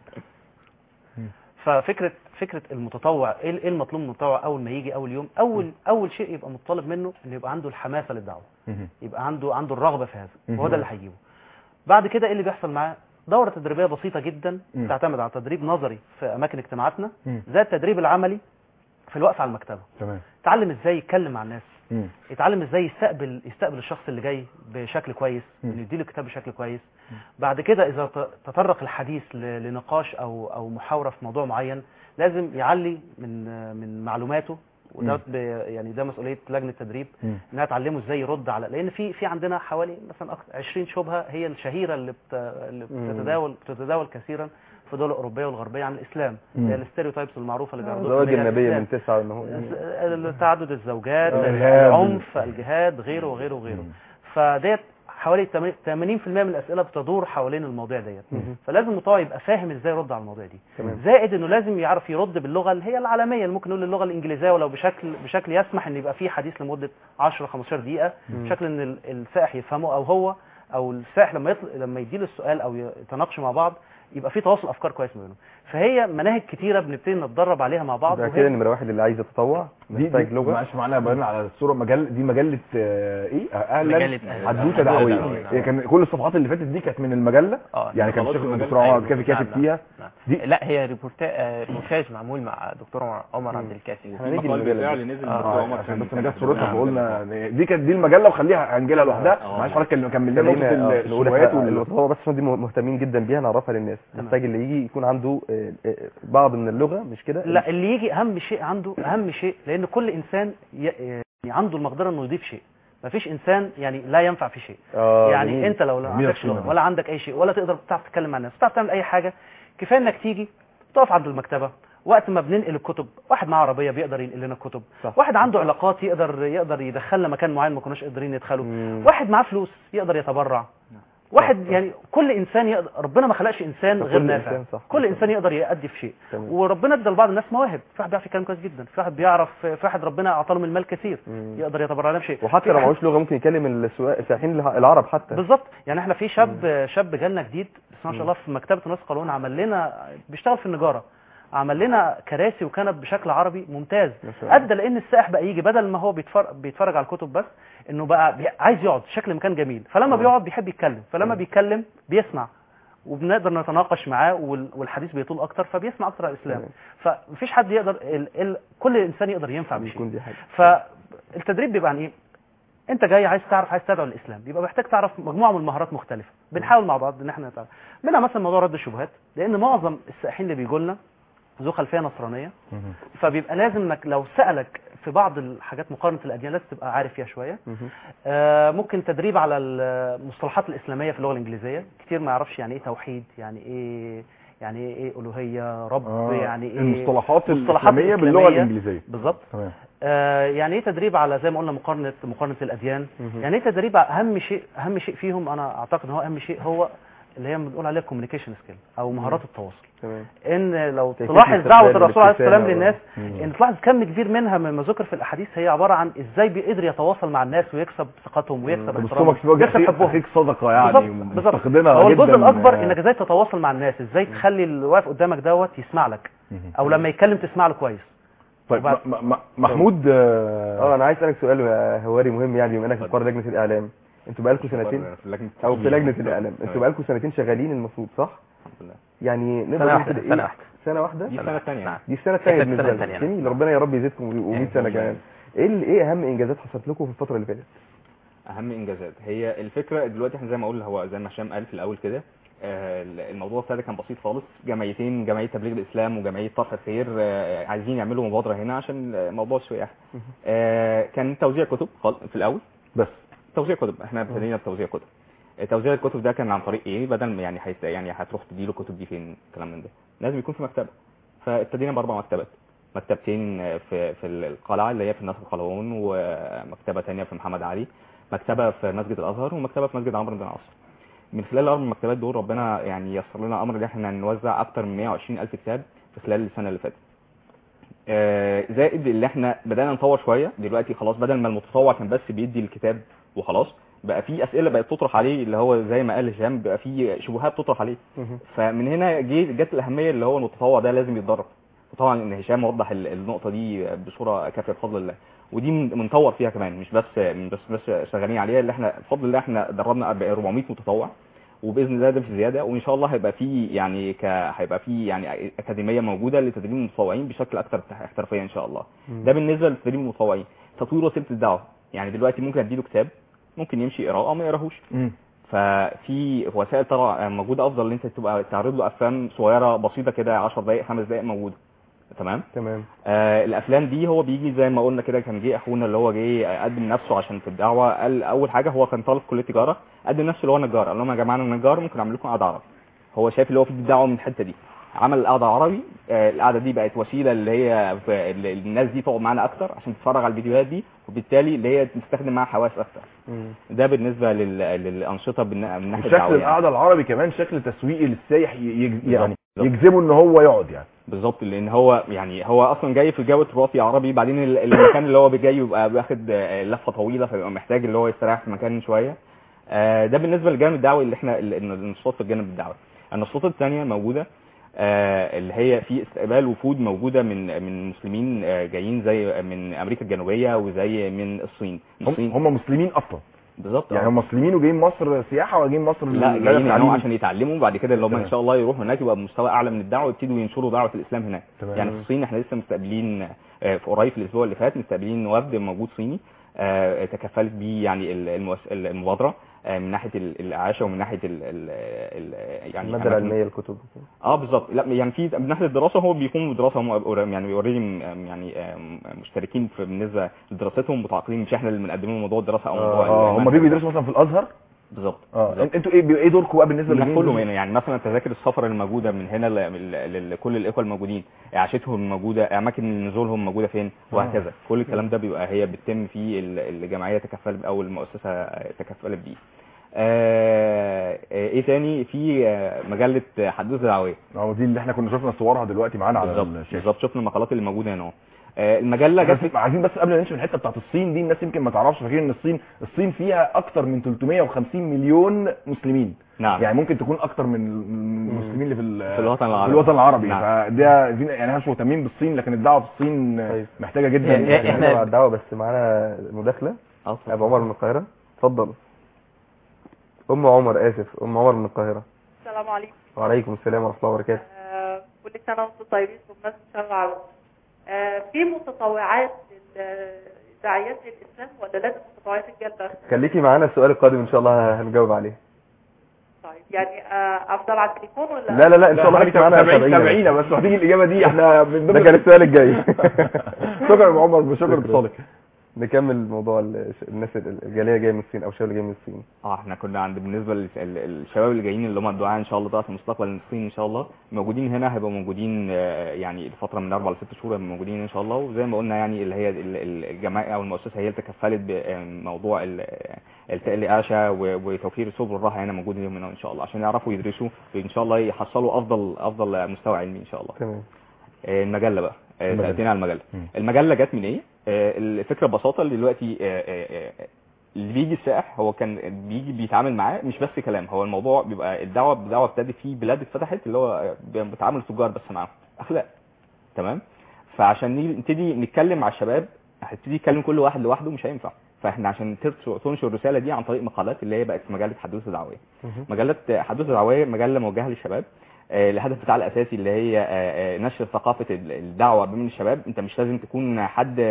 ففكره فكره المتطوع ايه إيه المطلوب من المتطوع اول ما يجي اول يوم اول اول شيء يبقى مطالب منه انه يبقى عنده الحماسه للدعوه يبقى عنده عنده الرغبه في هذا وهو ده اللي هيجيبه بعد كده ايه اللي بيحصل معاه دوره تدريبيه بسيطه جدا مم. تعتمد على تدريب نظري في اماكن اجتماعاتنا مم. زي التدريب العملي في الوقفه على المكتبه تمام يتعلم ازاي يتكلم مع الناس مم. يتعلم ازاي يستقبل يستقبل الشخص اللي جاي بشكل كويس مم. انه يديله الكتاب بشكل كويس بعد كده اذا ت- تطرق الحديث ل- لنقاش او او محاوره في موضوع معين لازم يعلي من من معلوماته وده مم. ب- يعني ده مسؤوليه لجنه التدريب مم. انها تعلمه ازاي يرد على لان في في عندنا حوالي مثلا أكتر 20 شبهه هي الشهيره اللي بت... اللي مم. بتتداول بتتداول كثيرا في الدول الاوروبيه والغربيه عن الاسلام مم. هي الستيريوتايبس المعروفه اللي بياخدوها زواج في المجال النبي الإسلام. من تسعة ان هو تعدد الزوجات الإرهاب. العنف الجهاد غيره وغيره وغيره مم. فديت حوالي 80% من الاسئله بتدور حوالين المواضيع ديت مم. فلازم المطوع يبقى فاهم ازاي يرد على المواضيع دي تمام. زائد انه لازم يعرف يرد باللغه اللي هي العالميه اللي ممكن نقول اللغه الانجليزيه ولو بشكل بشكل يسمح ان يبقى فيه حديث لمده 10 15 دقيقه بشكل ان ال- السائح يفهمه او هو او السائح لما يطل... لما يديله السؤال او يتناقشوا مع بعض يبقى في تواصل افكار كويس ما بينهم فهي مناهج كتيره بنبتدي نتدرب عليها مع بعض يبقى وهي كده نمرة واحد اللي عايز يتطوع دي محتاج دي لغة معلش معانا بيان على الصوره مجله دي مجله آه، ايه اهلا مجلة أهلاً. حدوته دعويه دعوية. هي كان كل الصفحات اللي فاتت دي كانت من المجله اه يعني كان خلاص الشيخ المجلة. الدكتور عمر أيوة. عبد الكافي كاتب نعم، فيها نعم. دي لا هي ريبورتا آه، ريبورتاج معمول مع دكتور عمر- عمر عبد الكافي هنيجي المقال المجلة بالفعل دي. نزل آه، دكتور عمر عشان كان- بس انا كان جت صورتها نعم، فقلنا دي كانت دي المجله وخليها هنجيلها لوحدها آه. معلش حضرتك كمل لنا نقطه خلينا ال- نقول الشبهات احنا وال- التطوع بس عشان دي مهتمين جدا بيها نعرفها للناس تمام. محتاج اللي يجي يكون عنده آه، آه، بعض من اللغة مش كده لا اللي يجي اهم شيء عنده اهم شيء لان كل انسان ي... يعني عنده المقدره انه يضيف شيء مفيش انسان يعني لا ينفع في شيء آه، يعني جميل. انت لو ما جميلة عندكش الصورة لغه دي. ولا عندك اي شيء ولا تقدر تعرف تتكلم مع الناس تعرف تعمل اي حاجه كفايه انك تيجي تقف عند المكتبه وقت ما بننقل الكتب واحد معاه عربيه بيقدر ينقل لنا الكتب صح. واحد عنده علاقات يقدر يقدر يدخلنا مكان معين ما كناش قادرين ندخله مم. واحد معاه فلوس يقدر يتبرع واحد يعني كل انسان يقدر ربنا ما خلقش انسان صح، غير كل نافع إنسان صح. كل انسان يقدر يأدي في شيء تمام. وربنا ادى لبعض الناس مواهب في واحد بيعرف يتكلم كويس جدا في واحد بيعرف في واحد ربنا اعطى له من المال كثير مم. يقدر يتبرع لنا بشيء وحتى في لو واحد- معهوش لغة ممكن يكلم السوا- السائحين الع- العرب حتى بالظبط يعني احنا في شاب شاب جالنا جديد بس ما شاء الله في مكتبه الناس قانون عمل لنا بيشتغل في النجاره عمل لنا كراسي وكنب بشكل عربي ممتاز ما شاء الله. ادى لان السائح بقى يجي بدل ما هو بيتفرج, بيتفرج على الكتب بس انه بقى بي... عايز يقعد شكل مكان جميل فلما بيقعد بيحب يتكلم فلما بيتكلم بيسمع وبنقدر نتناقش معاه وال- والحديث بيطول اكتر فبيسمع اكتر على الاسلام تمام. فمفيش حد يقدر ال... ال... كل انسان يقدر ينفع بشيء بيكون دي حاجة فالتدريب بيبقى عن ايه انت جاي عايز تعرف عايز تدعو الاسلام يبقى محتاج تعرف مجموعه من المهارات مختلفه بنحاول مع بعض ان احنا نتعلم منها مثلا موضوع رد الشبهات لان معظم السائحين اللي بيجوا لنا ذو خلفيه نصرانيه فبيبقى لازم انك لو سالك في بعض الحاجات مقارنه الاديان لازم تبقى عارف فيها شويه مهم. آه، ممكن تدريب على المصطلحات الاسلاميه في اللغه الانجليزيه كتير ما يعرفش يعني ايه توحيد يعني ايه يعني ايه الوهيه رب آه، يعني ايه المصطلحات المصطلحات الاسلاميه باللغه الإسلامية. الانجليزيه بالظبط تمام آه، يعني ايه تدريب على زي ما قلنا مقارنه مقارنه الاديان مهم. يعني ايه تدريب على اهم شيء اهم شيء فيهم انا اعتقد ان هو اهم شيء هو اللي هي بنقول عليها كوميونيكيشن سكيل او مهارات التواصل تمام ان لو كيفية تلاحظ الاستقبال دعوه الرسول عليه السلام والابتسامة للناس مم. ان تلاحظ كم كبير منها مما ذكر في الاحاديث هي عباره عن ازاي بيقدر يتواصل مع الناس ويكسب ثقتهم ويكسب طب احترامهم الصومك في وجه ويكسب أخيك- حبهم اخيك صدقه يعني بالظبط بالظبط مفتقدينها هو الجزء جداً. الاكبر انك ازاي تتواصل مع الناس ازاي تخلي اللي واقف قدامك دوت يسمع لك مم. او لما يتكلم تسمع له كويس طيب وبعد- م- م- محمود اه آه، انا عايز اسالك سؤال آه، هواري مهم يعني بما انك في قرار لجنه الاعلام انتوا بقالكم سنتين في لجنة او في التسجيل. لجنه الاعلام انتوا تمام. بقالكم سنتين شغالين المفروض صح الحمد لله. يعني نقدر سنة نقول واحدة كده إيه؟ سنة واحدة سنه واحده دي السنة الثانية نعم. دي السنه الثانيه إحنا في بالنسبه السنة لنا التانية. جميل ربنا يا رب يزيدكم و100 يعني سنه والله. كمان ايه ال- ايه اهم انجازات حصلت لكم في الفتره اللي فاتت اهم انجازات هي الفكره دلوقتي احنا زي ما اقول هو زي ما هشام قال في الاول كده آه، الموضوع ابتدى كان بسيط خالص جمعيتين جمعيه تبليغ الاسلام وجمعيه طرح الخير آه، عايزين يعملوا مبادره هنا عشان موضوع السياح آه، كان توزيع كتب خالص في الاول بس توزيع كتب احنا ابتدينا بتوزيع كتب آه، توزيع الكتب ده كان عن طريق ايه بدل ما يعني حيث يعني هتروح تديله الكتب دي فين الكلام من ده لازم يكون في مكتبه فابتدينا باربع مكتبات مكتبتين آه، في في القلعه اللي هي في النصر القلاوون ومكتبه تانية في محمد علي مكتبه في مسجد الازهر ومكتبه في مسجد عمرو بن العاص من خلال الاربع مكتبات دول ربنا يعني يسر لنا امر ان احنا نوزع اكتر من 120 الف كتاب في خلال السنه اللي فاتت آه، زائد اللي احنا بدانا نطور شويه دلوقتي خلاص بدل ما المتطوع كان بس بيدي الكتاب وخلاص بقى في اسئله بقت تطرح عليه اللي هو زي ما قال هشام بقى في شبهات تطرح عليه فمن هنا جه جت الاهميه اللي هو المتطوع ده لازم يتدرب وطبعا ان هشام وضح ال- النقطه دي بصوره كافيه بفضل الله ودي من- بنطور فيها كمان مش بس بس بس شغالين عليها اللي احنا بفضل الله احنا دربنا 400 متطوع وباذن الله ده في زياده وان شاء الله هيبقى في يعني ك هيبقى في يعني اكاديميه موجوده لتدريب المتطوعين بشكل اكثر احترافيه ان شاء الله ده بالنسبه لتدريب المتطوعين تطوير وسيله الدعوه يعني دلوقتي ممكن اديله كتاب ممكن يمشي يقراه او ما يقراهوش ففي وسائل طبعا موجوده افضل ان انت تبقى تعرض له افلام صغيره بسيطه كده 10 دقائق 5 دقائق موجوده تمام تمام آه الافلام دي هو بيجي زي ما قلنا كده كان جه اخونا اللي هو جه قدم نفسه عشان في الدعوه قال اول حاجه هو كان طالب كليه تجاره قدم نفسه اللي هو نجار قال لهم يا جماعه انا نجار ممكن اعمل لكم قعده عربي هو شايف اللي هو في الدعوه من الحته دي عمل القعده عربي آه القعده دي بقت وسيله اللي هي في اللي الناس دي تقعد معانا اكتر عشان تتفرج على الفيديوهات دي وبالتالي اللي هي تستخدم معاها حواس اكتر ده بالنسبه لل... للانشطه بالن- من ناحيه وشكل الدعوه يعني. القعده العربي كمان شكل تسويقي للسايح ي- يج- يعني بالظبط. يجذبه ان هو يقعد يعني بالظبط لان هو يعني هو اصلا جاي في جو تراثي عربي بعدين ال- المكان اللي هو جاي بيبقى بياخد آه، لفه طويله فبيبقى محتاج اللي هو يستريح في مكان شويه آه، ده بالنسبه للجانب الدعوي اللي احنا ال- ال- النشاطات في الجانب الدعوي النشاطات الثانيه موجوده آه، اللي هي في استقبال وفود موجوده من من مسلمين آه، جايين زي من امريكا الجنوبيه وزي من الصين هم, الصين هم مسلمين اصلا بالظبط يعني آه. هم مسلمين وجايين مصر سياحه ولا جايين مصر لا لل- جايين هنا للتعليم؟ عشان يتعلموا وبعد كده اللي هم ان تمام. شاء الله يروحوا هناك يبقى بمستوى اعلى من الدعوه ويبتدوا ينشروا دعوه الاسلام هناك تمام. يعني في الصين احنا لسه مستقبلين آه، في قريب في الاسبوع اللي فات مستقبلين وفد موجود صيني آه، تكفلت بيه يعني ال- المؤس- المبادره آه، من ناحيه ال- الاعاشه ومن ناحيه ال ال ال يعني الماده أماكن- العلميه الكتب اه بالظبط لا يعني في من ناحيه الدراسه هو بيقوموا بدراسه هم أور- يعني اوريدي يعني آم، مشتركين في بالنسبه لدراستهم متعاقدين مش احنا اللي بنقدم لهم موضوع الدراسه او موضوع اه هم المنهج. بيجوا يدرسوا مثلا في الازهر بالظبط اه بالظبط. انتوا ايه بي- ايه دوركم بقى بالنسبه بنحكوا للجنين لهم هنا يعني مثلا تذاكر السفر الموجوده من هنا ل- ل- لكل الاخوه الموجودين عاشتهم موجوده اماكن نزولهم موجوده فين وهكذا كل الكلام ده بيبقى هي بتتم في ال- الجمعيه تكفلت او المؤسسه تكفلت بيه آه ايه تاني في آه، مجله حدوثه دعويه اه دي اللي احنا كنا شفنا صورها دلوقتي معانا على بالظبط الشاشه بالظبط شفنا المقالات اللي موجوده هنا اهو آه، المجله جت بس عايزين بس قبل ما نمشي من الحته بتاعت الصين دي الناس يمكن ما تعرفش فاكرين ان الصين الصين فيها اكتر من 350 مليون مسلمين نعم يعني ممكن تكون اكتر من من المسلمين اللي في ال- في الوطن العربي. في الوطن العربي نعم. فده دي- يعني احنا مش مهتمين بالصين لكن الدعوه في الصين طيب. محتاجه جدا يعني احنا إحنا- مع الدعوه بس معانا مداخله آه، ابو عمر من القاهره اتفضل ام عمر اسف ام عمر من القاهره السلام عليكم وعليكم السلام ورحمه الله وبركاته آه، كل سنة وانتم طيبين بمناسبة شهر العرب آه، في متطوعات للداعيات للإسلام ولا لازم متطوعات الجنة؟ خليكي معانا السؤال القادم ان شاء الله هنجاوب عليه طيب يعني آه، أفضل على التليفون ولا؟ لا لا لا ان شاء الله خليكي معانا تابعين تابعينا. تابعينا بس وهتيجي الاجابه دي احنا من ده ضمن كان السؤال الجاي شكرا يا أبو عمر شكرا شكرا. اتصالك نكمل موضوع ال- الناس الجاليه جايه من الصين او الشباب اللي جاي من الصين اه احنا كنا عند بالنسبه للشباب اللي جايين اللي هم الدعاء ان شاء الله بقى في المستقبل من الصين ان شاء الله موجودين هنا هيبقوا موجودين آه، يعني الفتره من اربع لست شهور هيبقوا موجودين ان شاء الله وزي ما قلنا يعني اللي هي ال- ال- الجمعيه او المؤسسه هي اللي تكفلت بموضوع ال- التقل الاعشى و- وتوفير سبل الراحه هنا موجود لهم هنا ان شاء الله عشان يعرفوا يدرسوا وان شاء الله يحصلوا افضل افضل مستوى علمي ان شاء الله تمام آه، المجله بقى آه، المجلة. سالتني على المجله مم. المجله جت من ايه آه، الفكره ببساطه اللي دلوقتي آه، آه، آه، اللي بيجي السائح هو كان بيجي بيتعامل معاه مش بس كلام هو الموضوع بيبقى الدعوه الدعوه ابتدت في بلاد اتفتحت اللي هو آه، بتعامل تجار بس معاهم اخلاق تمام فعشان نيجي- نبتدي نتكلم مع الشباب هتبتدي تكلم كل واحد لوحده مش هينفع فاحنا عشان تنشر تنشر الرساله دي عن طريق مقالات اللي هي بقت في مجله حدوثه دعويه مجله حدوثه دعويه مجله موجهه للشباب آه، الهدف بتاعها الاساسي اللي هي آه، آه، نشر ثقافه ال- الدعوه بين الشباب انت مش لازم تكون حد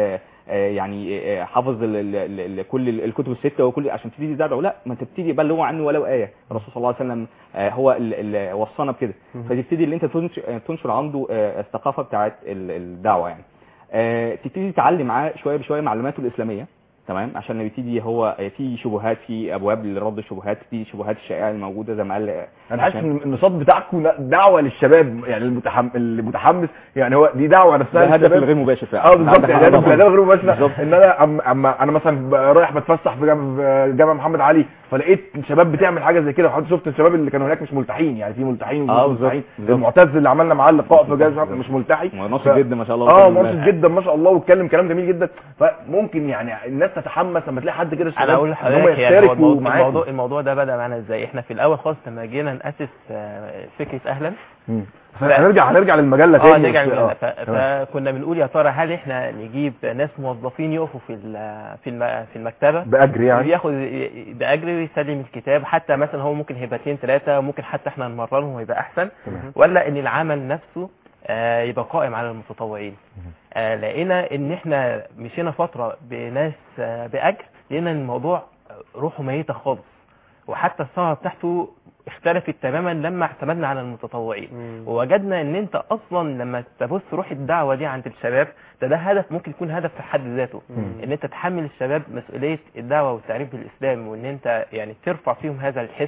آه، يعني آه، حافظ ال- ال- ال- ال- كل ال- الكتب السته وكل عشان تبتدي تدعو لا ما تبتدي بلغ عنه ولو ايه الرسول صلى الله عليه وسلم آه، هو اللي وصانا بكده فتبتدي اللي انت تنشر, تنشر عنده آه، الثقافه بتاعت ال- الدعوه يعني آه، تبتدي تعلي معاه شويه بشويه معلوماته الاسلاميه تمام عشان يبتدي هو آه، في شبهات في ابواب لرد الشبهات في شبهات الشائعه الموجوده زي ما قال آه، انا حاسس عشان- ان النشاط بتاعكم دعوه للشباب يعني المتحم... المتحمس يعني هو دي دعوه نفسها ده هدف للشباب. الغير مباشر فعلا اه بالظبط عندك يعني حق هدف طبعاً. الهدف غير مباشر بالظبط. ان انا أم... أما انا مثلا ب- رايح بتفسح في جامع في جامع محمد علي فلقيت شباب بتعمل حاجه زي كده وحتى شفت الشباب اللي كانوا هناك مش ملتحين يعني في ملتحين اه ومش بالظبط ملتحين بالظبط. المعتز اللي عملنا معاه اللقاء في جامع مش ملتحي ناشط ف- جدا ما شاء الله اه وكان- ناشط جدا ما شاء الله واتكلم كلام جميل جدا فممكن يعني الناس تتحمس لما تلاقي حد كده انا اقول ان هم لحضرتك يعني هو يشتركوا الموضوع, معاكم الموضوع الموضوع ده بدا معانا ازاي احنا في الاول خالص لما جينا ناسس آه، فكره اهلا مم. هنرجع هنرجع للمجله اه تاني نرجع بس- للمجلة. آه. ف- تمام. فكنا بنقول يا ترى هل احنا نجيب ناس موظفين يقفوا في ال- في الم- في المكتبه باجر يعني بياخد باجر يسلم الكتاب حتى مثلا هو ممكن هيبتين ثلاثه ممكن حتى احنا نمرنهم ويبقى احسن تمام. ولا ان العمل نفسه آه، يبقى قائم على المتطوعين آه، لقينا ان احنا مشينا فتره بناس آه، باجر لقينا إن الموضوع روحه ميته خالص وحتى الثمره بتاعته اختلفت تماما لما اعتمدنا على المتطوعين ووجدنا ان انت اصلا لما تبص روح الدعوه دي عند الشباب ده ده هدف ممكن يكون هدف في حد ذاته ان انت تحمل الشباب مسؤوليه الدعوه والتعريف بالاسلام وان انت يعني ترفع فيهم هذا الحس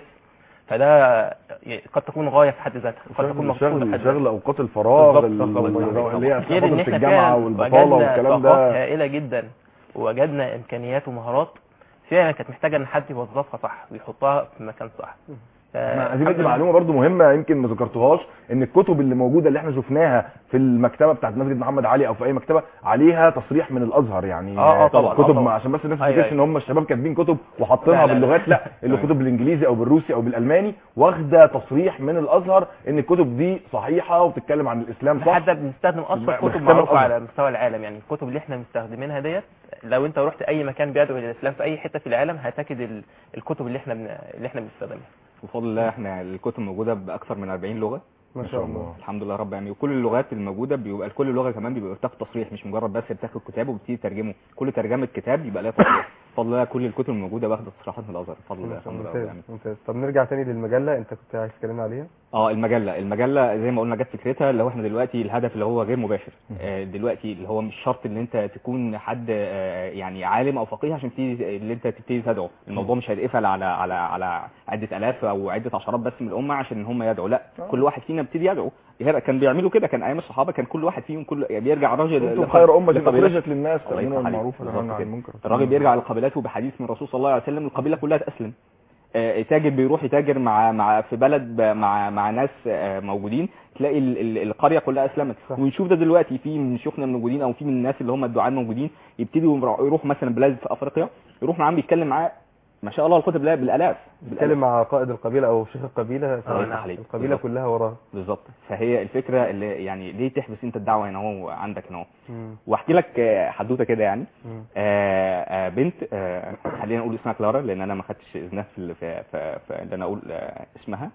فده قد تكون غايه في حد ذاتها قد تكون مقصود في شغل حد شغل ذاتها اوقات الفراغ بالظبط، ال- بالظبط. اللي هي غير ان فتره احنا الجامعه فعلا والبطاله وجدنا والكلام طاقات ده هائله جدا ووجدنا امكانيات ومهارات فعلا كانت محتاجه ان حد يوظفها صح ويحطها في مكان صح ف- احنا عايزين الحمد ندي لله. معلومه برضو مهمه يمكن ما ذكرتوهاش ان الكتب اللي موجوده اللي احنا شفناها في المكتبه بتاعت مسجد محمد علي او في اي مكتبه عليها تصريح من الازهر يعني آه، آه، طبعاً، آه، كتب طبعاً. عشان بس الناس ما أيوة، تفتكرش ان هم الشباب كاتبين كتب لا، وحاطينها لا، لا. باللغات لا اللي كتب بالانجليزي او بالروسي او بالالماني واخده تصريح من الازهر ان الكتب دي صحيحه وبتتكلم عن الاسلام صح حتى بنستخدم اشهر بنستخدم كتب معروفه الأزهر. على مستوى العالم يعني الكتب اللي احنا مستخدمينها ديت لو انت رحت اي مكان بيدعو الى الاسلام في اي حته في العالم هتجد ال- الكتب اللي احنا بن... اللي احنا بنستخدمها بفضل الله احنا الكتب موجوده باكثر من 40 لغه ما شاء الله الحمد لله رب العالمين وكل اللغات الموجوده بيبقى كل لغه كمان بيبقى بتاخد تصريح مش مجرد بس بتاخد كتاب وبتيجي تترجمه كل ترجمه كتاب يبقى لها تصريح بفضل الله كل الكتب الموجوده واخده تصريحات من الازهر بفضل الله الحمد لله رب ممتاز العالمين ممتاز طب نرجع تاني للمجله انت كنت عايز تكلمنا عليها اه المجله المجله زي ما قلنا جت فكرتها اللي هو احنا دلوقتي الهدف اللي هو غير مباشر آه دلوقتي اللي هو مش شرط ان انت تكون حد آه يعني عالم او فقيه عشان تبتدي اللي انت تبتدي تدعو الموضوع مش هيتقفل على على على عده الاف او عده عشرات بس من الامه عشان هم يدعوا لا كل واحد فينا بيبتدي يدعو هنا كان بيعملوا كده كان ايام الصحابه كان كل واحد فيهم كل بيرجع راجل انتم لقب- خير امه لقبيلته. اخرجت للناس الله تامرون يفتح عليك. بالمعروف بالظبط وتنهون عن كده. المنكر الراجل بيرجع لقبيلته بحديث من الرسول صلى الله عليه وسلم القبيله كلها تسلم آه، تاجر بيروح يتاجر مع مع في بلد ب- مع مع ناس آه، موجودين تلاقي ال- ال- القريه كلها اسلمت صح. ونشوف ده دلوقتي في من شيوخنا الموجودين او في من الناس اللي هم الدعاة الموجودين يبتدوا يمر- يروح مثلا بلاد في افريقيا يروح معاهم يتكلم معاه ما شاء الله الكتب لا بالالاف بتتكلم مع قائد القبيله او شيخ القبيله الله يفتح عليك. القبيله بالظبط. كلها وراها بالظبط فهي الفكره اللي يعني ليه تحبس انت الدعوه هنا هو عندك هنا هو واحكي لك آه، حدوته كده يعني مم. آه، آه، بنت آه، خلينا نقول اسمها كلارا لان انا ما خدتش اذنها في ال- في في في ان انا اقول آه، اسمها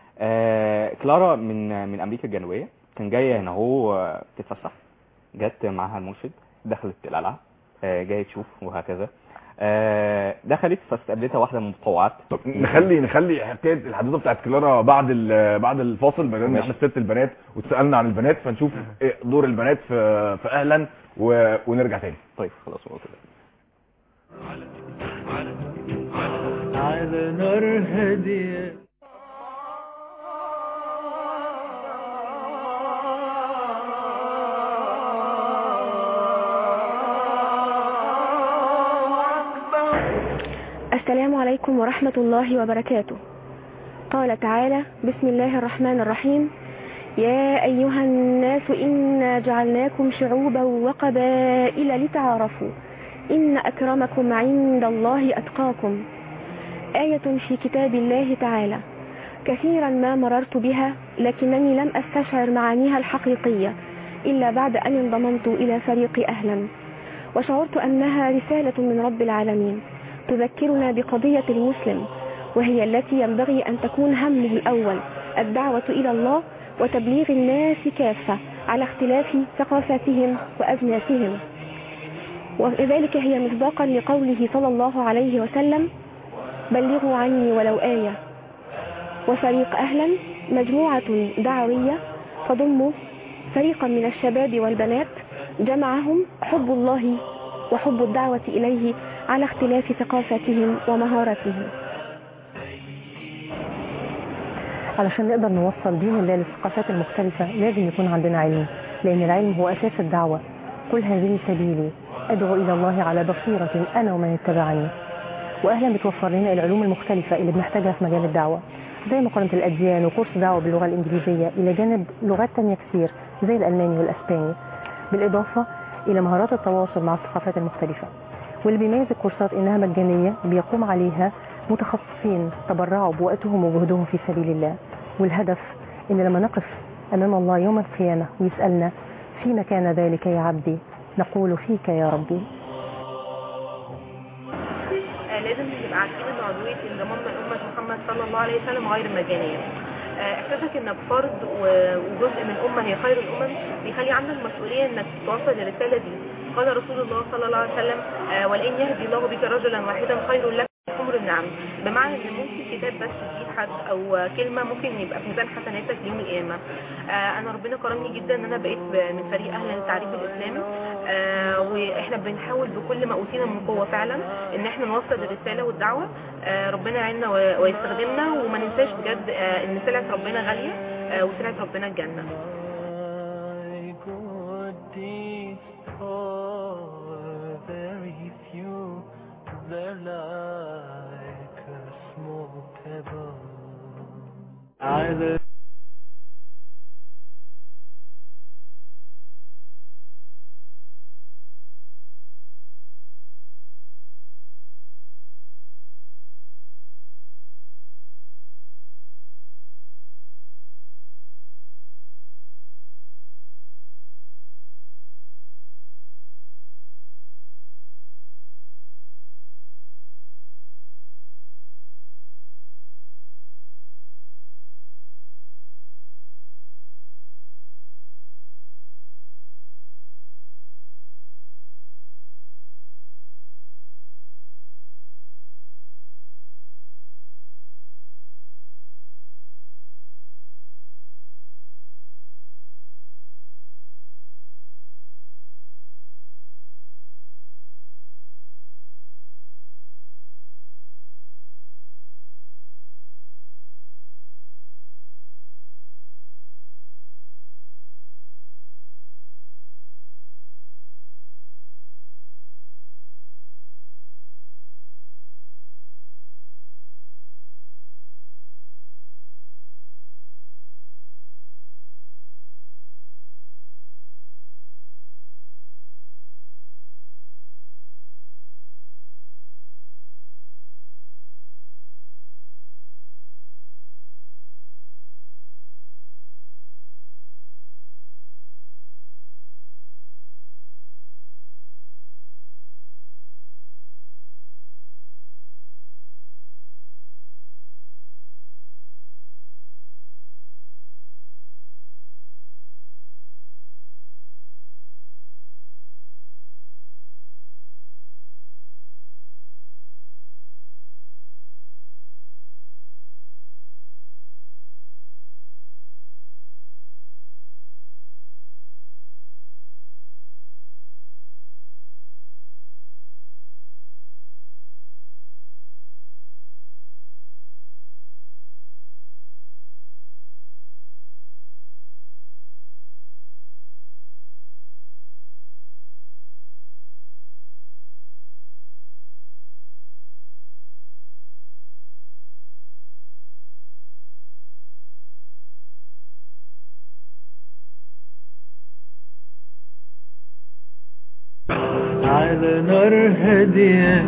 آه، كلارا من من امريكا الجنوبيه كان جايه هنا هو آه، تتفسح جت معاها المرشد دخلت القلعه آه، جايه تشوف وهكذا آه، دخلت فاستقبلتها واحده من المتطوعات طب نخلي نخلي حكايه الحدوته بتاعت كلارا بعد ال- بعد الفاصل بما ان ماشي. احنا في ست البنات واتسالنا عن البنات فنشوف إيه دور البنات في في اهلا و... ونرجع تاني طيب خلاص هو كده على نار هادية السلام عليكم ورحمة الله وبركاته قال تعالى بسم الله الرحمن الرحيم يا أيها الناس إنا جعلناكم شعوبا وقبائل لتعارفوا إن أكرمكم عند الله أتقاكم آية في كتاب الله تعالى كثيرا ما مررت بها لكنني لم أستشعر معانيها الحقيقية إلا بعد أن انضممت إلى فريق أهلا وشعرت أنها رسالة من رب العالمين تذكرنا بقضية المسلم وهي التي ينبغي أن تكون همه الأول الدعوة إلى الله وتبليغ الناس كافة على اختلاف ثقافاتهم وأجناسهم وذلك هي مصداقا لقوله صلى الله عليه وسلم بلغوا عني ولو آية وفريق أهلا مجموعة دعوية تضم فريقا من الشباب والبنات جمعهم حب الله وحب الدعوة إليه على اختلاف ثقافتهم ومهارتهم علشان نقدر نوصل دين الله للثقافات المختلفة لازم يكون عندنا علم لأن العلم هو أساس الدعوة قل هذه سبيلي أدعو إلى الله على بصيرة أنا ومن اتبعني وأهلا بتوفر لنا العلوم المختلفة اللي بنحتاجها في مجال الدعوة زي مقارنة الأديان وكورس دعوة باللغة الإنجليزية إلى جانب لغات تانية كتير زي الألماني والأسباني بالإضافة إلى مهارات التواصل مع الثقافات المختلفة واللي بيميز الكورسات إنها مجانية بيقوم عليها متخصصين تبرعوا بوقتهم وجهدهم في سبيل الله والهدف إن لما نقف أمام الله يوم القيامة ويسألنا فيما كان ذلك يا عبدي نقول فيك يا ربي آه، لازم نبقى عارفين ان عضويه انضمام لامه محمد صلى الله عليه وسلم غير مجانيه آه، احساسك انك فرد و- وجزء من امه هي خير الامم بيخلي عندك مسؤوليه انك توصل الرساله دي قال رسول الله صلى الله عليه وسلم آه، ولئن يهدي الله بك رجلا واحدا خير لك من حمر النعم بمعنى ان ممكن كتاب بس تجيب حد او كلمه ممكن يبقى في ميزان حسناتك يوم القيامه آه، انا ربنا كرمني جدا ان انا بقيت ب- من فريق اهل التعريف الاسلامي آه، واحنا بنحاول بكل ما اوتينا من قوه فعلا ان احنا نوصل الرساله والدعوه آه، ربنا يعيننا و- ويستخدمنا وما ننساش بجد آه، ان سلعه ربنا غاليه آه، وسلعه ربنا الجنه good deeds are very few. They're like a small pebble. على على نار هادية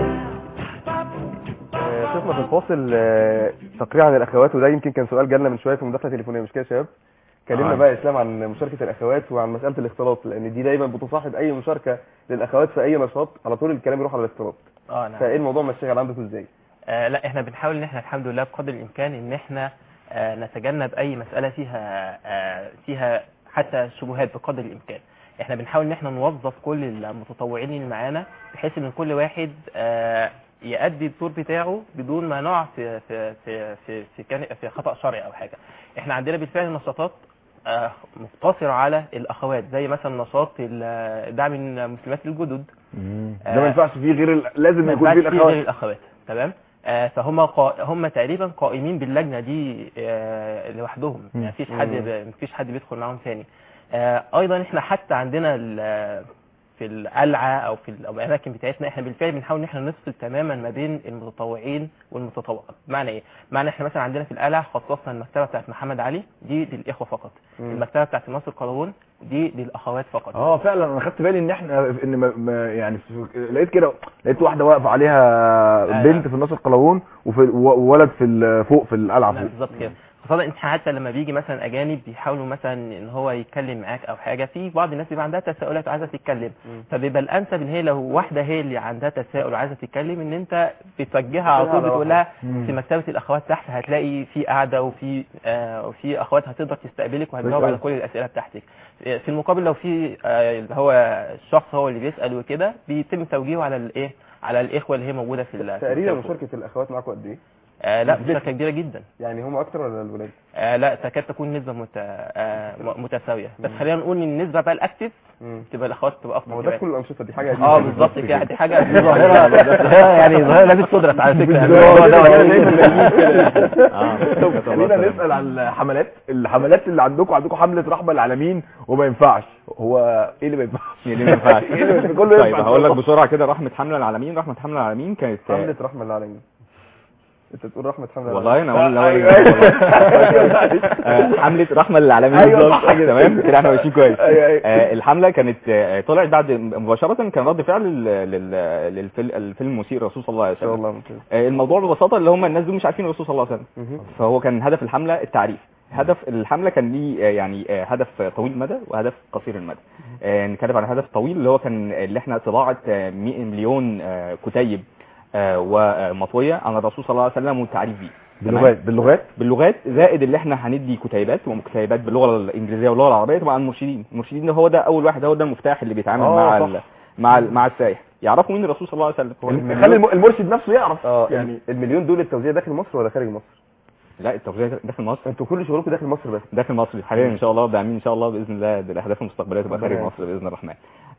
آه، شفنا في الفاصل آه، تقرير عن الاخوات وده يمكن كان سؤال جالنا من شويه في مداخله تليفونيه مش كده يا شباب كلمنا آه. بقى يا اسلام عن مشاركه الاخوات وعن مساله الاختلاط لان دي دايما بتصاحب اي مشاركه للاخوات في اي نشاط على طول الكلام يروح على الاختلاط اه نعم فايه الموضوع مشتغل عندكم ازاي آه لا احنا بنحاول ان احنا الحمد لله بقدر الامكان ان احنا آه نتجنب اي مساله فيها آه فيها حتى شبهات بقدر الامكان احنا بنحاول ان احنا نوظف كل المتطوعين اللي معانا بحيث ان كل واحد آه، يأدي الدور بتاعه بدون ما نقع في في في في في, كان في خطأ شرعي او حاجه احنا عندنا بالفعل نشاطات آه، مقتصرة على الأخوات زي مثلا نشاط ال- دعم المسلمات الجدد ده ما ينفعش فيه غير ال- لازم ما يكون فيه ينفعش فيه غير الاخوات الاخوات تمام آه فهم قا... هم تقريبا قائمين باللجنه دي آه لوحدهم مم. يعني مفيش حد ب... مفيش حد بيدخل معاهم ثاني آه ايضا احنا حتى عندنا ال... في القلعه او في الاماكن بتاعتنا احنا بالفعل بنحاول ان احنا نفصل تماما ما بين المتطوعين والمتطوعات بمعنى ايه معنى احنا مثلا عندنا في القلعه خصصنا المكتبه بتاعت محمد علي دي للاخوه فقط مم. المكتبه بتاعت ناصر قلاوون دي للاخوات فقط اه فعلا انا خدت بالي ان احنا ان ما ما يعني في- لقيت كده لقيت واحده واقفه عليها بنت في الناصر قلاوون وفي وولد في ال- فوق في القلعه نعم، فوق بالظبط كده خاصة انت حتى لما بيجي مثلا اجانب بيحاولوا مثلا ان هو يتكلم معاك او حاجة في بعض الناس بيبقى عندها تساؤلات وعايزة تتكلم فبيبقى الانسب ان هي لو واحدة هي اللي عندها تساؤل وعايزة تتكلم ان انت بتوجهها على طول على بتقول لها مم. في مكتبة الاخوات تحت هتلاقي في قاعدة وفي آه وفي اخوات هتقدر تستقبلك وهتجاوب على كل الاسئلة بتاعتك آه، في المقابل لو في آه، اللي هو الشخص هو اللي بيسأل وكده بيتم توجيهه على الايه على الاخوة اللي هي موجودة في ال- في تقريبا المكتبة. مشاركه الاخوات معاكم قد ايه؟ آه لا مشاركة كبيرة جدا يعني هم اكتر ولا الولاد؟ آه لا تكاد تكون نسبة مت... آه م- متساوية بس خلينا نقول ان النسبة بقى الاكتف تبقى الاخوات تبقى افضل ما هو ده في كمان. كل الانشطه دي حاجه قديمه اه بالظبط كده دي حاجة دي ظاهرة يعني ظاهرة لازم تدرس على فكرة طب خلينا نسال على الحملات الحملات اللي عندكم عندكم حمله رحمه للعالمين وما ينفعش هو ايه اللي ما ينفعش ايه اللي ما ينفعش ايه اللي ما ينفعش؟ كله طيب ينفع هقول لك بسرعه كده رحمه حمله العالمين رحمه حمله العالمين كانت حمله رحمه للعالمين انت بتقول رحمه حمله والله انا اقول أيوة، الاول آه، حمله رحمه للعالمين أيوة، بالظبط. صح كده. تمام كده احنا ماشيين كويس أيوة، أيوة. آه، الحمله كانت آه، طلعت بعد مباشره كان رد فعل لل- لل- للفيلم الفيلم المسيء الرسول صلى الله عليه ان شاء وسلم الله ممتاز آه، الموضوع ببساطه اللي هم الناس دول مش عارفين الرسول صلى الله عليه وسلم مهم. فهو كان هدف الحمله التعريف هدف الحمله كان ليه آه، يعني آه، هدف طويل المدى وهدف قصير المدى آه، نتكلم عن الهدف الطويل اللي هو كان اللي احنا طباعه آه، 100 مليون آه، كتيب آه، ومطويه عن الرسول صلى الله عليه وسلم والتعريف بيه تمام؟ باللغات باللغات باللغات زائد اللي احنا هندي كتيبات وكتيبات باللغه الانجليزيه واللغه العربيه طبعا المرشدين المرشدين ده هو ده اول واحد هو ده المفتاح اللي بيتعامل آه، مع صح. ال مع ال مع السائح يعرفوا مين الرسول صلى الله عليه وسلم خلي الم- المرشد نفسه يعرف اه يعني يعني المليون دول التوزيع داخل مصر ولا خارج مصر؟ لا التوزيع داخل مصر انتوا كل شغلكم داخل مصر بس داخل مصر حاليا ان شاء الله داعمين ان شاء الله باذن الله بالاهداف المستقبليه تبقى خارج ربنا مصر باذن الرحمن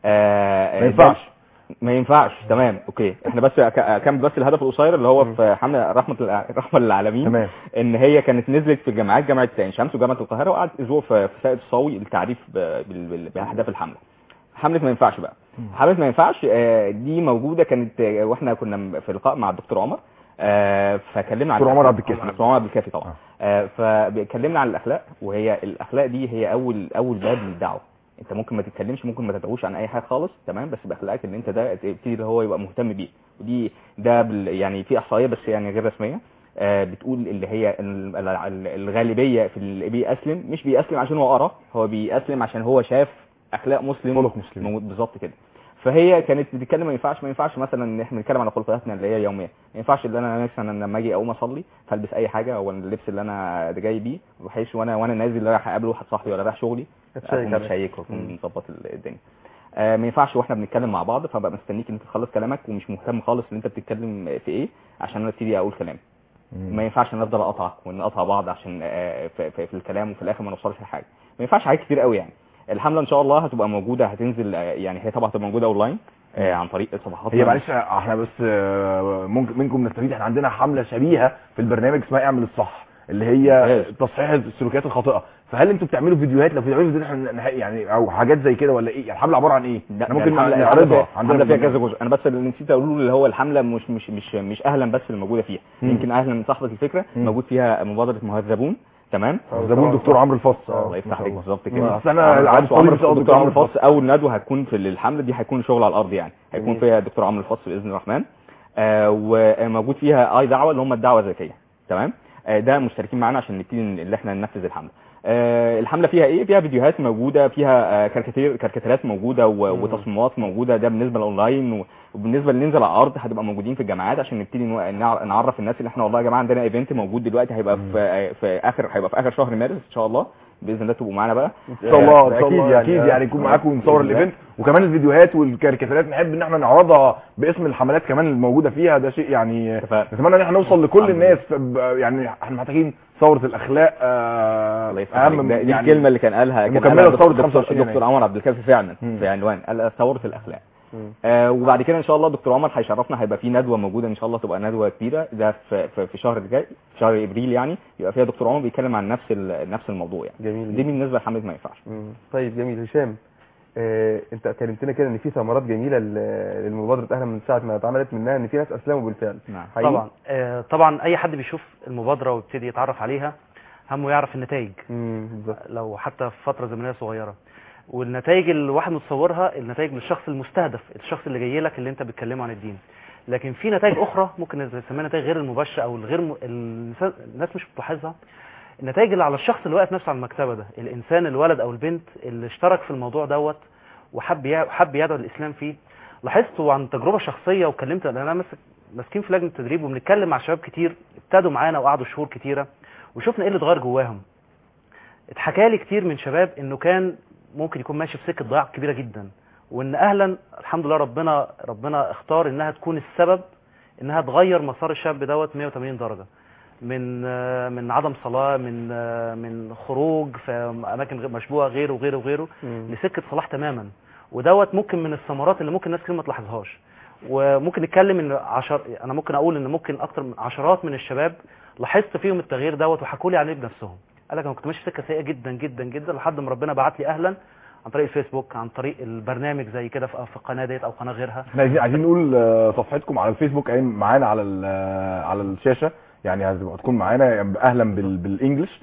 آه ما ينفعش ما ينفعش تمام اوكي احنا بس أك- اكمل بس الهدف القصير اللي هو في حمله رحمه الع- رحمه للعالمين تمام ان هي كانت نزلت في الجامعات جامعه عين شمس وجامعه القاهره وقعدت اسبوع في في ساقية الصاوي التعريف ب- بال- بال- باهداف الحمله حمله ما ينفعش بقى حمله ما ينفعش آه، دي موجوده كانت آه، واحنا كنا م- في لقاء مع الدكتور عمر آه، فكلمنا عن دكتور عمر الأخلاق. عبد الكافي. دكتور عمر عبد الكافي طبعا آه، فكلمنا عن الاخلاق وهي الاخلاق دي هي اول اول باب للدعوه انت ممكن ما تتكلمش ممكن ما تدعوش عن اي حاجه خالص تمام بس باخلاقك ان انت ده تبتدي اللي هو يبقى مهتم بيه ودي ده بال يعني في احصائيه بس يعني غير رسميه آه، بتقول اللي هي ال- ال- ال- الغالبيه في اللي بيأسلم مش بيأسلم عشان هو قرا هو بيأسلم عشان هو شاف اخلاق مسلم خلق مسلم. موجود بالظبط كده فهي كانت بتتكلم ما ينفعش ما ينفعش مثلا ان احنا نتكلم على خلقياتنا اللي هي يوميه ما ينفعش ان انا مثلا لما اجي اقوم اصلي فالبس اي حاجه او اللبس اللي انا جاي بيه بحيث وانا وانا نازل رايح اقابل واحد صاحبي ولا رايح شغلي هتشيك اكون عليه. مشيك واكون مظبط ال- الدنيا آه ما ينفعش واحنا بنتكلم مع بعض فبقى مستنيك ان انت تخلص كلامك ومش مهتم خالص ان انت بتتكلم في ايه عشان انا ابتدي اقول كلام ما ينفعش ان افضل اقطعك ونقطع بعض عشان آه، في, في, في الكلام وفي الاخر ما نوصلش لحاجه ما ينفعش حاجات كتير قوي يعني الحمله ان شاء الله هتبقى موجوده هتنزل آه، يعني هي طبعا هتبقى موجوده اونلاين آه، عن طريق صفحاتنا هي معلش احنا بس آه، ممكن منكم نستفيد احنا عندنا حمله شبيهه في البرنامج اسمها اعمل الصح اللي هي ممتاز. تصحيح السلوكيات الخاطئه فهل انتوا بتعملوا فيديوهات لو بتعملوا فيديوهات احنا نح- يعني او حاجات زي كده ولا ايه يعني الحمله عباره عن ايه لا احنا ممكن الحملة- الحملة نعرضها فيها- الحمله في فيها كذا البرنامج. جزء انا بس اللي نسيت اقوله اللي هو الحمله مش مش مش مش اهلا بس اللي موجوده فيها مم. يمكن اهلا من صاحبه الفكره مم. موجود فيها مبادره مهذبون تمام زبون دكتور عمرو الفص الله يفتح عليك بالظبط آه، كده أصل أنا عمرو العادي الفص وعمرو طالب الفص- بتاع دكتور عمرو دكتور الفص اول ندوه هتكون في الحمله دي هيكون شغل على الارض يعني هيكون جميل. فيها دكتور عمرو الفص باذن الرحمن آه وموجود فيها اي دعوه اللي هم الدعوه الذكيه تمام آه ده مشتركين معانا عشان نبتدي ان اللي احنا ننفذ الحمله آه الحمله فيها ايه فيها فيديوهات موجوده فيها آه كاريكاتير كاريكاتيرات موجوده و- وتصميمات موجوده ده بالنسبه للاونلاين و- وبالنسبه اللي ننزل على الارض هتبقى موجودين في الجامعات عشان نبتدي نوع- نع- نعرف الناس اللي احنا والله يا جماعه عندنا ايفنت موجود دلوقتي هيبقى في في اخر هيبقى في اخر شهر مارس ان شاء الله باذن الله تبقوا معانا بقى ان شاء الله ان شاء أكيد الله يعني، اكيد آه. يعني يكون معاكم ونصور بإذن الله. الايفنت وكمان الفيديوهات والكاريكاتيرات نحب ان احنا نعرضها باسم الحملات كمان الموجوده فيها ده شيء يعني اتفقنا. نتمنى ان احنا نوصل لكل الحمد الناس فب- يعني احنا محتاجين ثوره الاخلاق آه، الله يفتح عليك. اهم ده- دي يعني الكلمه اللي كان قالها كان مكملة قالها لثورة دكتور, 25 دكتور عمر عبد الكافي فعلا مم. في عنوان قال ثوره الاخلاق آه وبعد كده ان شاء الله دكتور عمر هيشرفنا هيبقى في ندوه موجوده ان شاء الله تبقى ندوه كبيره ده في في, في شهر الجاي في شهر ابريل يعني يبقى فيها دكتور عمر بيتكلم عن نفس ال- نفس الموضوع يعني جميل دي بالنسبه لحمله ما ينفعش مم. طيب جميل هشام آه، انت كلمتنا كده ان في ثمرات جميله ل- للمبادره اهلا من ساعه ما اتعملت منها ان في ناس اسلموا بالفعل نعم حقيقي؟ طبعا آه، طبعا اي حد بيشوف المبادره ويبتدي يتعرف عليها همه يعرف النتائج مم، بالظبط لو حتى في فتره زمنيه صغيره والنتائج اللي الواحد متصورها النتائج للشخص المستهدف الشخص اللي جاي لك اللي انت بتكلمه عن الدين لكن في نتائج اخرى ممكن نسميها نتائج غير المباشره او الغير م... الناس الناس مش بتلاحظها النتائج اللي على الشخص اللي واقف نفسه على المكتبه ده الانسان الولد او البنت اللي اشترك في الموضوع دوت وحب يع- حب يدعو الاسلام فيه لاحظت عن تجربه شخصيه وكلمت لان انا ماسك ماسكين في لجنه تدريب وبنتكلم مع شباب كتير ابتدوا معانا وقعدوا شهور كتيره وشفنا ايه اللي اتغير جواهم اتحكى لي كتير من شباب انه كان ممكن يكون ماشي في سكه ضياع كبيره جدا وان اهلا الحمد لله ربنا ربنا اختار انها تكون السبب انها تغير مسار الشاب دوت 180 درجه من آه، من عدم صلاه من آه، من خروج في اماكن غير مشبوهه غيره وغيره وغيره مم. لسكه صلاح تماما ودوت ممكن من الثمرات اللي ممكن ناس كتير ما تلاحظهاش وممكن نتكلم ان عشر انا ممكن اقول ان ممكن اكتر من عشرات من الشباب لاحظت فيهم التغيير دوت وحكوا لي عليه بنفسهم قال لك انا كنت ماشي في سكه سيئه جدا جدا جدا لحد ما ربنا بعت لي اهلا عن طريق الفيسبوك عن طريق البرنامج زي كده في في القناه ديت او قناه غيرها احنا عايزين عايزين نقول آه، صفحتكم على الفيسبوك قايم معانا على ال- آه، على الشاشه يعني هتبقى تكون معانا يعني اهلا بال بالانجلش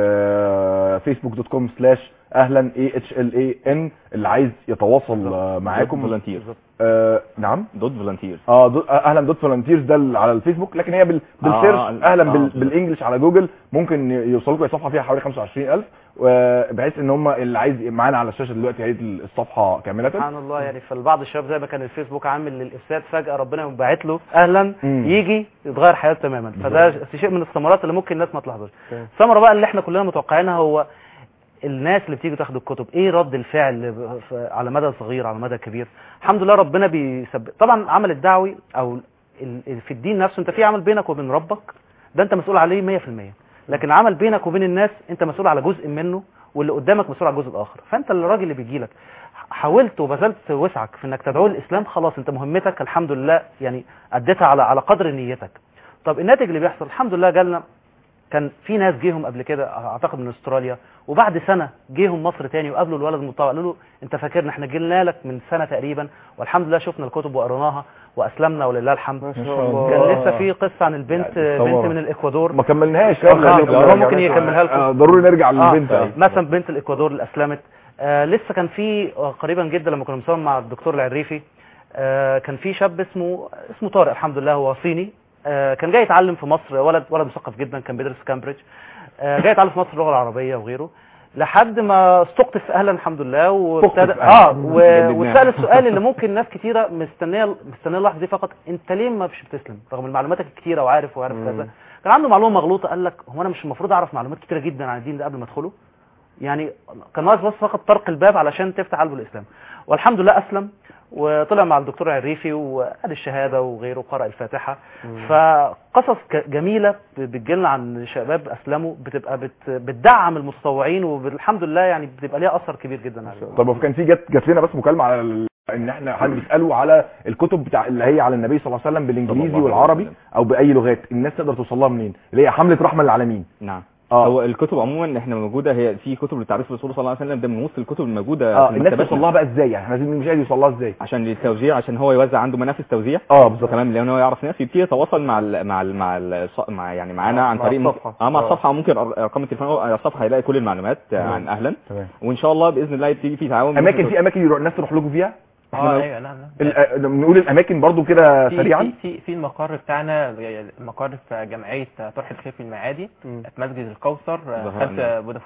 وفيسبوك دوت كوم سلاش اهلا اي اتش ال اي ان اللي عايز يتواصل آه، معاكم فولنتير آه نعم دوت فولنتير اه دو... آه، اهلا دوت فولنتيرز ده ال- على الفيسبوك لكن هي بال... بالسيرش آه، اهلا آه، بال... بالظبط. بالانجلش على جوجل ممكن يوصلوا لكم صفحه فيها حوالي 25000 وبحيث ان هم اللي عايز معانا على الشاشه دلوقتي هي الصفحه كامله سبحان الله يعني فالبعض الشباب زي ما كان الفيسبوك عامل للافساد فجاه ربنا يقوم باعت له اهلا مم. يجي يتغير حياته تماما فده شيء من الثمرات اللي ممكن الناس ما تلاحظهاش تمام. الثمره بقى اللي احنا كلنا متوقعينها هو الناس اللي بتيجي تاخد الكتب ايه رد الفعل ب- ف- على مدى صغير على مدى كبير الحمد لله ربنا بيسبب طبعا عمل الدعوي او ال- ال- في الدين نفسه انت في عمل بينك وبين ربك ده انت مسؤول عليه 100% لكن عمل بينك وبين الناس انت مسؤول على جزء منه واللي قدامك مسؤول على الجزء الاخر فانت الراجل اللي بيجي لك حاولت وبذلت وسعك في انك تدعوه للاسلام خلاص انت مهمتك الحمد لله يعني اديتها على على قدر نيتك طب الناتج اللي بيحصل الحمد لله جالنا كان في ناس جيهم قبل كده اعتقد من استراليا وبعد سنه جيهم مصر تاني وقابلوا الولد المطوع قالوا له انت فاكرنا احنا جينا لك من سنه تقريبا والحمد لله شفنا الكتب وقريناها واسلمنا ولله الحمد ما شاء الله. كان الله لسه في قصه عن البنت يعني بنت تصور. من الاكوادور ما كملناهاش آه، يلا، آه، يلا، هو ممكن يكملها لكم. آه، ضروري نرجع آه، للبنت مثلا بنت الاكوادور اللي اسلمت آه لسه كان في آه، قريبا جدا لما كنا بنصور مع الدكتور العريفي آه كان في شاب اسمه اسمه طارق الحمد لله هو صيني آه كان جاي يتعلم في مصر ولد ولد مثقف جدا كان بيدرس في كامبريدج آه جاي يتعلم في مصر اللغه العربيه وغيره لحد ما استقطف اهلا الحمد لله وابتدى استقطف أهلاً. اه و... جددناها. وسال السؤال اللي ممكن ناس كتيره مستنيه مستنيه اللحظه دي فقط انت ليه ما مش بتسلم رغم معلوماتك الكتيره وعارف وعارف مم. كذا كان عنده معلومه مغلوطه قال لك هو انا مش المفروض اعرف معلومات كتيره جدا عن الدين ده قبل ما ادخله يعني كان ناقص بس فقط طرق الباب علشان تفتح قلبه الاسلام والحمد لله اسلم وطلع مع الدكتور العريفي وقال الشهاده وغيره وقرأ الفاتحه فقصص ك- جميله ب- بتجيلنا عن شباب اسلموا بتبقى بت بتدعم المتطوعين والحمد لله يعني بتبقى ليها اثر كبير جدا عليهم طب كان في جت جات لنا بس مكالمه على ال... ان احنا حد بيسالوا على الكتب بتاع اللي هي على النبي صلى الله عليه وسلم صلى بالانجليزي الله عليه والعربي وسلم. او باي لغات الناس تقدر توصل لها منين اللي هي حمله رحمه للعالمين نعم اه هو الكتب عموما احنا موجوده هي في كتب لتعريف الرسول صلى الله عليه وسلم ده من وسط الكتب الموجوده اه في الناس المكتبات توصل لها بقى ازاي يعني احنا عايزين المشاهد يوصل لها ازاي عشان للتوزيع عشان هو يوزع عنده منافذ توزيع اه بالظبط تمام لان هو يعرف ناس يبتدي يتواصل مع ال مع ال مع, ال مع يعني معانا مع- عن مع طريق الصفحة. اه مع آه. الصفحه ممكن أر- ارقام التليفون أو على الصفحه هيلاقي كل المعلومات آه، عن اهلا تمام وان شاء الله باذن الله يبتدي في تعاون اماكن في اماكن يروح الناس تروح لكم فيها اه ايوه نعم نعم ال- آه، نقول الاماكن برضو كده في سريعا في في, في المقر بتاعنا المقر في جمعيه طرح الخير في المعادي مم. في مسجد الكوثر ظهر خلف عندنا. فودافون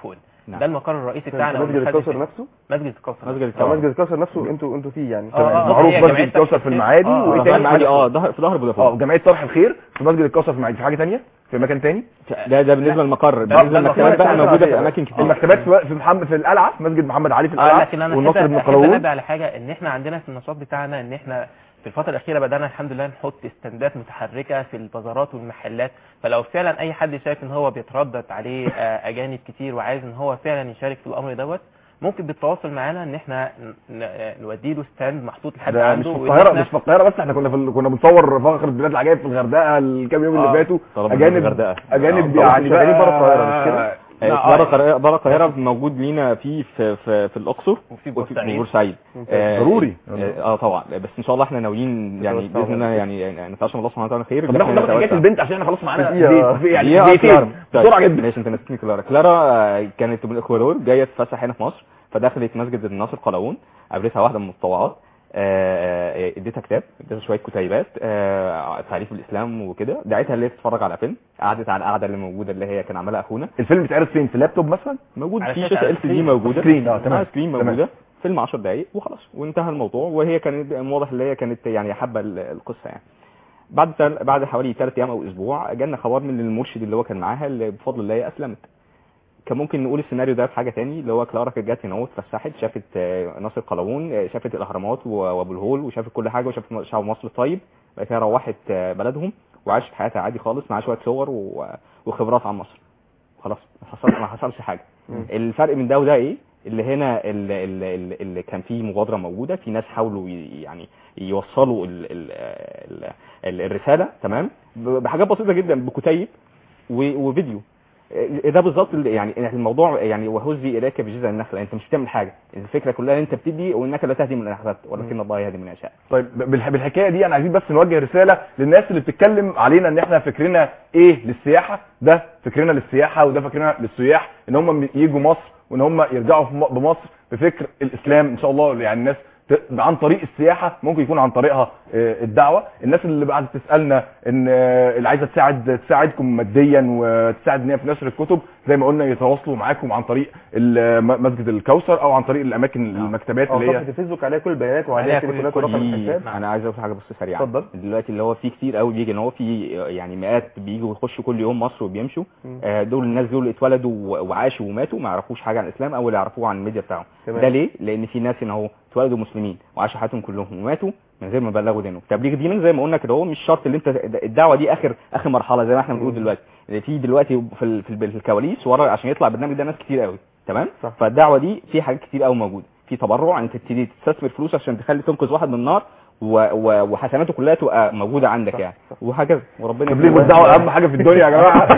نعم. ده المقر الرئيسي بتاعنا مسجد والمخازن الكوثر فيه. نفسه مسجد الكوثر مسجد اه الكوثر مسجد الكوثر نفسه انتوا انتوا فيه يعني آه، آه، معروف هي مسجد جمعية الكوثر في تحت المعادي آه، وايه اه تاني المعادي اه ظهر في ظهر اه فودافون جمعيه صالح الخير في مسجد الكوثر في المعادي في حاجه تانية في مكان تاني ده ده بالنسبه للمقر ده- بالنسبه ده للمكتبات بقى المقر موجوده في العادية. اماكن كتير المكتبات في في محمد في القلعه في مسجد محمد علي في اه القلعه لكن انا والنصر احب بن احب قلاوون انبه على حاجه ان احنا عندنا في النشاط بتاعنا ان احنا في الفتره الاخيره بدانا الحمد لله نحط استندات متحركه في البازارات والمحلات فلو فعلا اي حد شايف ان هو بيتردد عليه آه، اجانب كتير وعايز ان هو فعلا يشارك في الامر دوت ممكن بالتواصل معانا ان احنا ن- ن- نودي له ستاند محطوط لحد ده مش عنده في وإن القاهره إحنا- مش في القاهره بس احنا كنا في ال- كنا بنصور فقره بلاد العجائب في الغردقه الكام يوم اللي آه. فاتوا طلب اجانب الغردقة. اجانب آه، يعني شغالين بقى- بره القاهرة، مش كده؟ آه، بره القاهره بره القاهره موجود لينا في في في, في الاقصر وفي وفي بورسعيد بورسعيد آه، ضروري. اه آه، طبعا بس ان شاء الله احنا ناويين يعني باذن الله يعني يعني نتعشى من الله سبحانه وتعالى خير طب إن ناخد إحنا ناخد حكايه نتوسع. البنت عشان احنا خلاص معانا دقيقة. دي- يعني دقيقة دقيقتين كلارا. طيب، بسرعه جدا ماشي انت نسيتني كلارا كلارا آه، كانت من الاكوادور جايه تتفسح هنا في مصر فدخلت مسجد الناصر قلاوون قابلتها واحده من المتطوعات آه، آه، اديتها كتاب اديتها شويه كتيبات آه، تعريف الاسلام وكده دعيتها اللي هي تتفرج على فيلم قعدت على القعده اللي موجوده اللي هي كان عملها اخونا الفيلم بيتعرض فين في اللابتوب مثلا موجود على في شاشة- شاشه على ال سي دي سكرين. موجوده سكرين، اه، تمام. آه، سكرين تمام. موجوده فيلم 10 دقائق وخلاص وانتهى الموضوع وهي كانت واضح ان هي كانت يعني حابه ال- القصه يعني بعد تل... بعد حوالي ثلاث ايام او اسبوع جالنا خبر من المرشد اللي هو كان معاها اللي بفضل الله اسلمت كان ممكن نقول السيناريو ده في حاجه تاني اللي هو كلارا كانت جت هنا واتفسحت شافت آه، ناصر قلاوون آه، شافت الاهرامات و- وابو الهول وشافت كل حاجه وشافت شعب مصر الطيب بعد كده روحت آه، بلدهم وعاشت حياتها عادي خالص مع شويه صور و... وخبرات عن مصر خلاص ما حصل ما حصلش حاجه الفرق من ده وده ايه اللي هنا اللي, اللي, اللي كان فيه مبادره موجوده في ناس حاولوا ي- يعني يوصلوا ال ال ال ال الرساله تمام ب- بحاجات بسيطه جدا بكتيب و- وفيديو إيه ده بالظبط اللي- يعني الموضوع يعني وهزي اليك بجذع النخله انت مش بتعمل حاجه الفكره كلها ان انت بتدي وانك لا تهدي من احببت ولكن الله يهدي من يشاء طيب بالح- بالحكايه دي انا عايزين بس نوجه رساله للناس اللي بتتكلم علينا ان احنا فكرنا ايه للسياحه ده فكرنا للسياحه وده فكرنا للسياح ان هم يجوا مصر وان هم يرجعوا في م- بمصر بفكر الاسلام ان شاء الله يعني الناس ت- عن طريق السياحه ممكن يكون عن طريقها آه، الدعوه الناس اللي بعد تسالنا ان آه، اللي عايزه تساعد تساعدكم ماديا وتساعد ان هي في نشر الكتب زي ما قلنا يتواصلوا معاكم عن طريق ال- م- مسجد الكوثر او عن طريق الاماكن المكتبات او اللي صفحه هي الفيسبوك عليها كل البيانات وعليها عليها كل- تليفونات كل ورقم في- الحساب انا عايز اقول حاجه بس سريعه اتفضل. دلوقتي اللي هو في كتير قوي بيجي ان هو في يعني مئات بيجوا يخشوا كل يوم مصر وبيمشوا مم. آه، دول الناس دول اتولدوا و- وعاشوا وماتوا ما يعرفوش حاجه عن الاسلام او اللي يعرفوه عن الميديا بتاعهم تمام. ده ليه لان في ناس هنا اهو اتولدوا مسلمين وعاشوا حياتهم كلهم وماتوا من غير ما بلغوا دينهم تبليغ دينك زي ما قلنا كده هو مش شرط اللي انت الدعوه دي اخر اخر مرحله زي ما احنا بنقول دلوقتي اللي في دلوقتي في ال- في ال- في الكواليس ورا عشان يطلع البرنامج ده ناس كتير قوي تمام صح. فالدعوه دي في حاجات كتير قوي موجوده في تبرع انت تبتدي تستثمر فلوس عشان تخلي تنقذ واحد من النار و... و... وحسناته كلها تبقى موجوده عندك صح، يعني صح. وهكذا وربنا تبليغ يكرمك. والدعوه اهم حاجه في الدنيا يا جماعه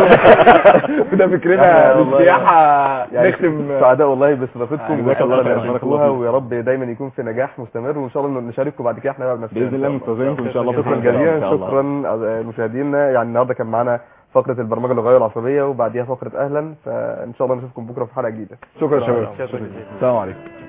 ده فكرنا إحنا والله للسياحه يعني نختم سعداء والله باستضافتكم جزاك وان شاء الله الله خير، بارك نشاركوها الله فيك. ويا رب دايما يكون في نجاح مستمر وان شاء الله نشارككم بعد كده احنا بقى بنفسنا باذن الله منتظرينكم ان شاء الله شكرا بإذن الله. جزيلا إن شاء الله. شكرا أعزائي مشاهدينا يعني النهارده كان معانا فقره البرمجه اللغويه العصبيه وبعديها فقره اهلا فان شاء الله نشوفكم بكره في حلقه جديده شكرا يا شباب السلام عليكم